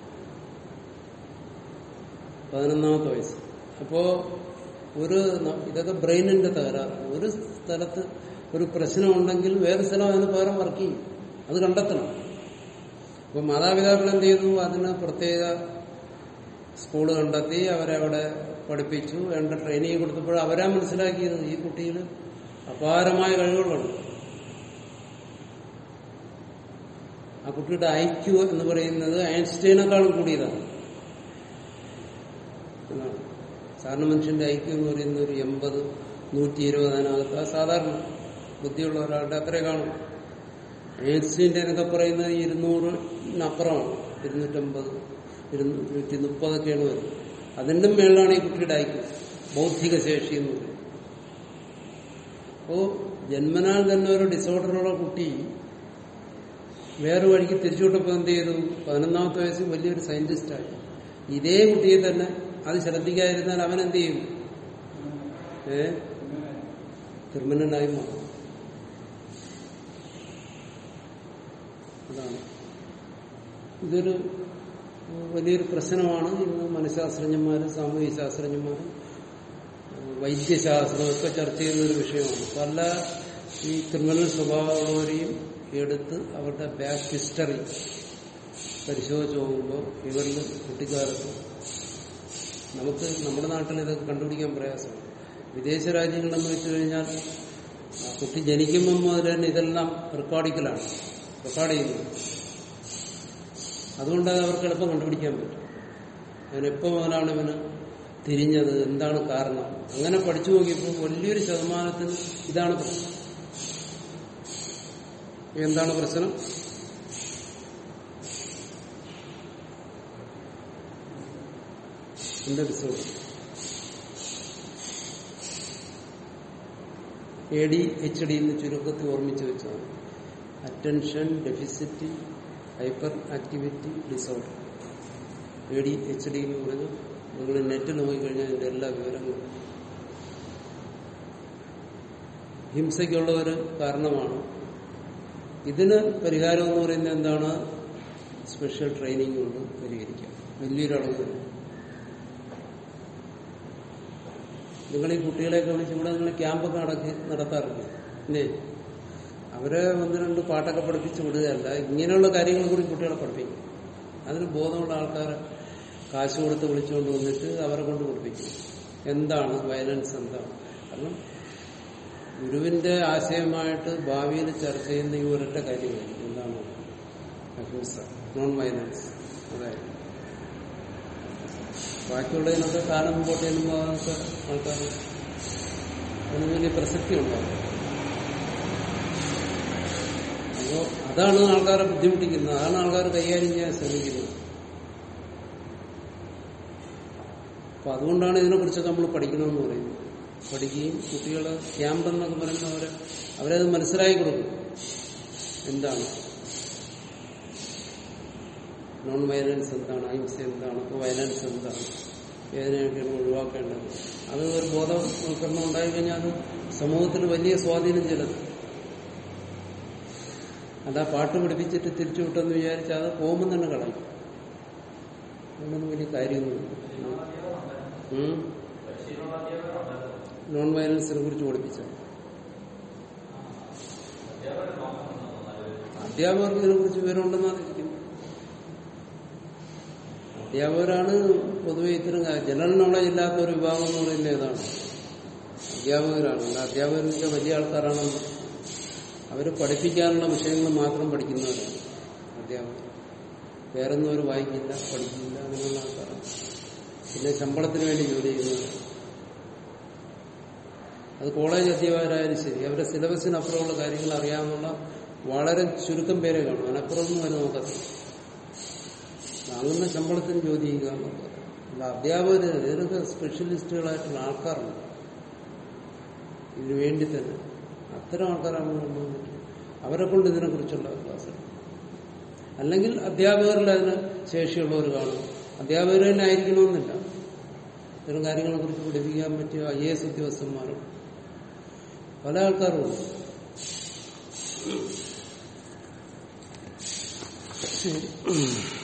S1: പതിനൊന്നാമത്തെ വയസ്സ് അപ്പോ ഒരു ന- ഇതൊക്കെ ബ്രെയിനിന്റെ തകരാറാണ് ഒരു സ്ഥലത്ത് ഒരു പ്രശ്നമുണ്ടെങ്കിൽ വേറെ സ്ഥലം അതിന് പകരം വർക്ക് ചെയ്യും അത് കണ്ടെത്തണം അപ്പൊ മാതാപിതാക്കൾ എന്ത് ചെയ്തു അതിന് പ്രത്യേക സ്കൂള് കണ്ടെത്തി അവരെ അവിടെ പഠിപ്പിച്ചു വേണ്ട ട്രെയിനിങ് കൊടുത്തപ്പോൾ അവരാ മനസ്സിലാക്കിയത് ഈ കുട്ടിയിൽ അപാരമായ കഴിവുകളുണ്ട് ആ കുട്ടിയുടെ ഐക്യു എന്ന് പറയുന്നത് ഐൻസ്റ്റൈനേക്കാളും കൂടിയതാണ് എന്നാണ് സാധാരണ മനുഷ്യന്റെ ഐക്യം എന്ന് പറയുന്ന ഒരു എൺപത് നൂറ്റി ഇരുപത് അതിനകത്ത് ആ സാധാരണ ബുദ്ധിയുള്ള ഒരാളുടെ അത്രേ കാണും ഐൻസ്റ്റൈൻ്റെ എന്നൊക്കെ പറയുന്നത് ഇരുന്നൂറിനപ്പുറമാണ് ഇരുന്നൂറ്റമ്പത് ഇരുന്നൂറ്റി മുപ്പതൊക്കെയാണ് വരുന്നത് അതിന്റെ മേളിലാണ് ഈ കുട്ടിയുടെ ഐക്യം ബൗദ്ധിക ശേഷി എന്ന് പറയുന്നത് അപ്പോ ജന്മനാൽ തന്നെ ഒരു ഡിസോർഡറുള്ള കുട്ടി വേറെ വഴിക്ക് തിരിച്ചുവിട്ടപ്പോൾ എന്ത് ചെയ്തു പതിനൊന്നാമത്തെ വയസ്സിൽ വലിയൊരു സയന്റിസ്റ്റായി ഇതേ കുട്ടിയെ തന്നെ അത് ശ്രദ്ധിക്കാതിരുന്നാൽ അവൻ എന്ത് ചെയ്യും ഏ ക്രിമിനലായി മാറും അതാണ് ഇതൊരു വലിയൊരു പ്രശ്നമാണ് ഇന്ന് മനഃശാസ്ത്രജ്ഞന്മാരും സാമൂഹ്യ ശാസ്ത്രജ്ഞന്മാരും വൈദ്യശാസ്ത്രമൊക്കെ ചർച്ച ചെയ്യുന്ന ഒരു വിഷയമാണ് പല ഈ ക്രിമിനൽ സ്വഭാവമുള്ളവരെയും എടുത്ത് അവരുടെ ബാക്ക് ഹിസ്റ്ററി പരിശോധിച്ച് നോക്കുമ്പോൾ ഇവരിൽ കുട്ടിക്കാലത്ത് നമുക്ക് നമ്മുടെ നാട്ടിൽ ഇതൊക്കെ കണ്ടുപിടിക്കാൻ പ്രയാസമാണ് വിദേശ രാജ്യങ്ങളിലെന്ന് വെച്ച് കഴിഞ്ഞാൽ ആ കുട്ടി ജനിക്കുമ്പോൾ മുതൽ തന്നെ ഇതെല്ലാം റെക്കോർഡിക്കലാണ് റെക്കോർഡ് ചെയ്യുന്നത് അതുകൊണ്ട് അത് അവർക്ക് എളുപ്പം കണ്ടുപിടിക്കാൻ പറ്റും അവനെപ്പോ മുതലാണ് ഇവന് തിരിഞ്ഞത് എന്താണ് കാരണം അങ്ങനെ പഠിച്ചു നോക്കിയപ്പോൾ വലിയൊരു ശതമാനത്തിന് ഇതാണ് പ്രശ്നം എന്താണ് പ്രശ്നം എന്റെ disorder A D H D എന്ന് ചുരുക്കത്തിൽ ഓർമ്മിച്ച് വെച്ചാണ് attention deficit hyper activity disorder A D H D എന്ന് പറഞ്ഞ് നിങ്ങൾ നെറ്റിൽ നോക്കിക്കഴിഞ്ഞാൽ ഇതിന്റെ എല്ലാ വിവരങ്ങളും ഹിംസയ്ക്കുള്ള ഒരു കാരണമാണ് ഇതിന് പരിഹാരം എന്ന് പറയുന്നത് എന്താണ് സ്പെഷ്യൽ ട്രെയിനിങ് കൊണ്ട് പരിഹരിക്കാം വലിയൊരളവ് തന്നെ നിങ്ങൾ ഈ കുട്ടികളെയൊക്കെ വിളിച്ച് ഇവിടെ നിങ്ങൾ ക്യാമ്പൊക്കെ നടക്കി നടത്താറില്ലേ അല്ലേ അവരെ ഒന്ന് രണ്ട് പാട്ടൊക്കെ പഠിപ്പിച്ച് വിടുകയല്ല ഇങ്ങനെയുള്ള കാര്യങ്ങൾ കൂടി കുട്ടികളെ പഠിപ്പിക്കും അതിന് ബോധമുള്ള ആൾക്കാരെ കാശ് കൊടുത്ത് വിളിച്ചുകൊണ്ട് വന്നിട്ട് അവരെ കൊണ്ട് പഠിപ്പിക്കും എന്താണ് വയലൻസ് എന്താണ് കാരണം ഗുരുവിന്റെ ആശയമായിട്ട് ഭാവിയിൽ ചർച്ച ചെയ്യുന്ന ഈ ഒരൊറ്റ കാര്യമായിരിക്കും എന്താണ് അഹിംസ നോൺ വയലൻസ് അതായത് ബാക്കിയുള്ളതിനൊക്കെ കാലം മുമ്പോട്ട് ചെല്ലുമ്പോൾ അതൊക്കെ ആൾക്കാർ അതിന് വലിയ പ്രസക്തി ഉണ്ടാവും അപ്പോ അതാണ് ആൾക്കാരെ ബുദ്ധിമുട്ടിക്കുന്നത് അതാണ് ആൾക്കാർ കൈകാര്യം ചെയ്യാൻ ശ്രമിക്കുന്നത് അപ്പൊ അതുകൊണ്ടാണ് ഇതിനെക്കുറിച്ചൊക്കെ നമ്മൾ പഠിക്കണമെന്ന് പറയുന്നത് പഠിക്കുകയും കുട്ടികളെ ക്യാമ്പ് എന്നൊക്കെ പറയുന്ന അവരെ അവരത് മനസ്സിലാക്കി കൊടുക്കും എന്താണ് നോൺ വയലൻസ് എന്താണ് അഹിംസ എന്താണ് അപ്പോൾ വയലൻസ് എന്താണ് ഏതിനെയൊക്കെയാണ് ഒഴിവാക്കേണ്ടത് അത് ഒരു ബോധവൽക്കരണം ഉണ്ടായിക്കഴിഞ്ഞാൽ അത് സമൂഹത്തിൽ വലിയ സ്വാധീനം ചെലുത്തും അതാ പാട്ട് പഠിപ്പിച്ചിട്ട് തിരിച്ചു വിട്ടെന്ന് വിചാരിച്ചാൽ അത് പോകുമ്പോൾ തന്നെ കളയും അങ്ങനൊന്നും വലിയ കാര്യമൊന്നുമില്ല ഉം. നോൺ വയലൻസിനെ കുറിച്ച് പഠിപ്പിച്ച അധ്യാപകർക്ക് ഇതിനെക്കുറിച്ച് വിവരമുണ്ടെന്നാണ് ഇരിക്കുന്നത് അധ്യാപകരാണ് പൊതുവെ ഇത്തരം കാര്യം ജനറൽ നോളജ് ഇല്ലാത്ത ഒരു വിഭാഗം എന്ന് പറയുന്നത് ഏതാണ് അധ്യാപകരാണ് അല്ല അധ്യാപകരൊക്കെ വലിയ ആൾക്കാരാണെന്ന് അവർ പഠിപ്പിക്കാനുള്ള വിഷയങ്ങൾ മാത്രം പഠിക്കുന്നവരാണ് അധ്യാപകർ വേറൊന്നും അവർ വായിക്കില്ല പഠിക്കില്ല അങ്ങനെയുള്ള ആൾക്കാരാണ് പിന്നെ ശമ്പളത്തിന് വേണ്ടി ജോലി ചെയ്യുന്നവർ അത് കോളേജ് അധ്യാപകരായാലും ശരി അവരുടെ സിലബസിനപ്പുറമുള്ള കാര്യങ്ങൾ അറിയാവുന്ന വളരെ ചുരുക്കം പേരെ കാണും അതിനപ്പുറമൊന്നും അവർ നോക്കത്തില്ല വാങ്ങുന്ന ശമ്പളത്തിന് ജോലി ചെയ്യുക എന്നുള്ളത് അല്ല അധ്യാപകര് ഇതിനൊക്കെ സ്പെഷ്യലിസ്റ്റുകളായിട്ടുള്ള ആൾക്കാരുണ്ട് ഇതിനു വേണ്ടി തന്നെ അത്തരം ആൾക്കാരാണ് കൊണ്ടുവന്നിട്ട് അവരെ കൊണ്ട് ഇതിനെക്കുറിച്ചുള്ള ക്ലാസ് എടുക്കും. അല്ലെങ്കിൽ അധ്യാപകരിൽ അതിന് ശേഷിയുള്ളവർ കാണും അധ്യാപകർ തന്നെ ആയിരിക്കണമെന്നില്ല ഇത്തരം കാര്യങ്ങളെ കുറിച്ച് പഠിപ്പിക്കാൻ പറ്റിയ ഐ എ എസ് ഉദ്യോഗസ്ഥന്മാരും പല ആൾക്കാരും ഉണ്ട് ശരി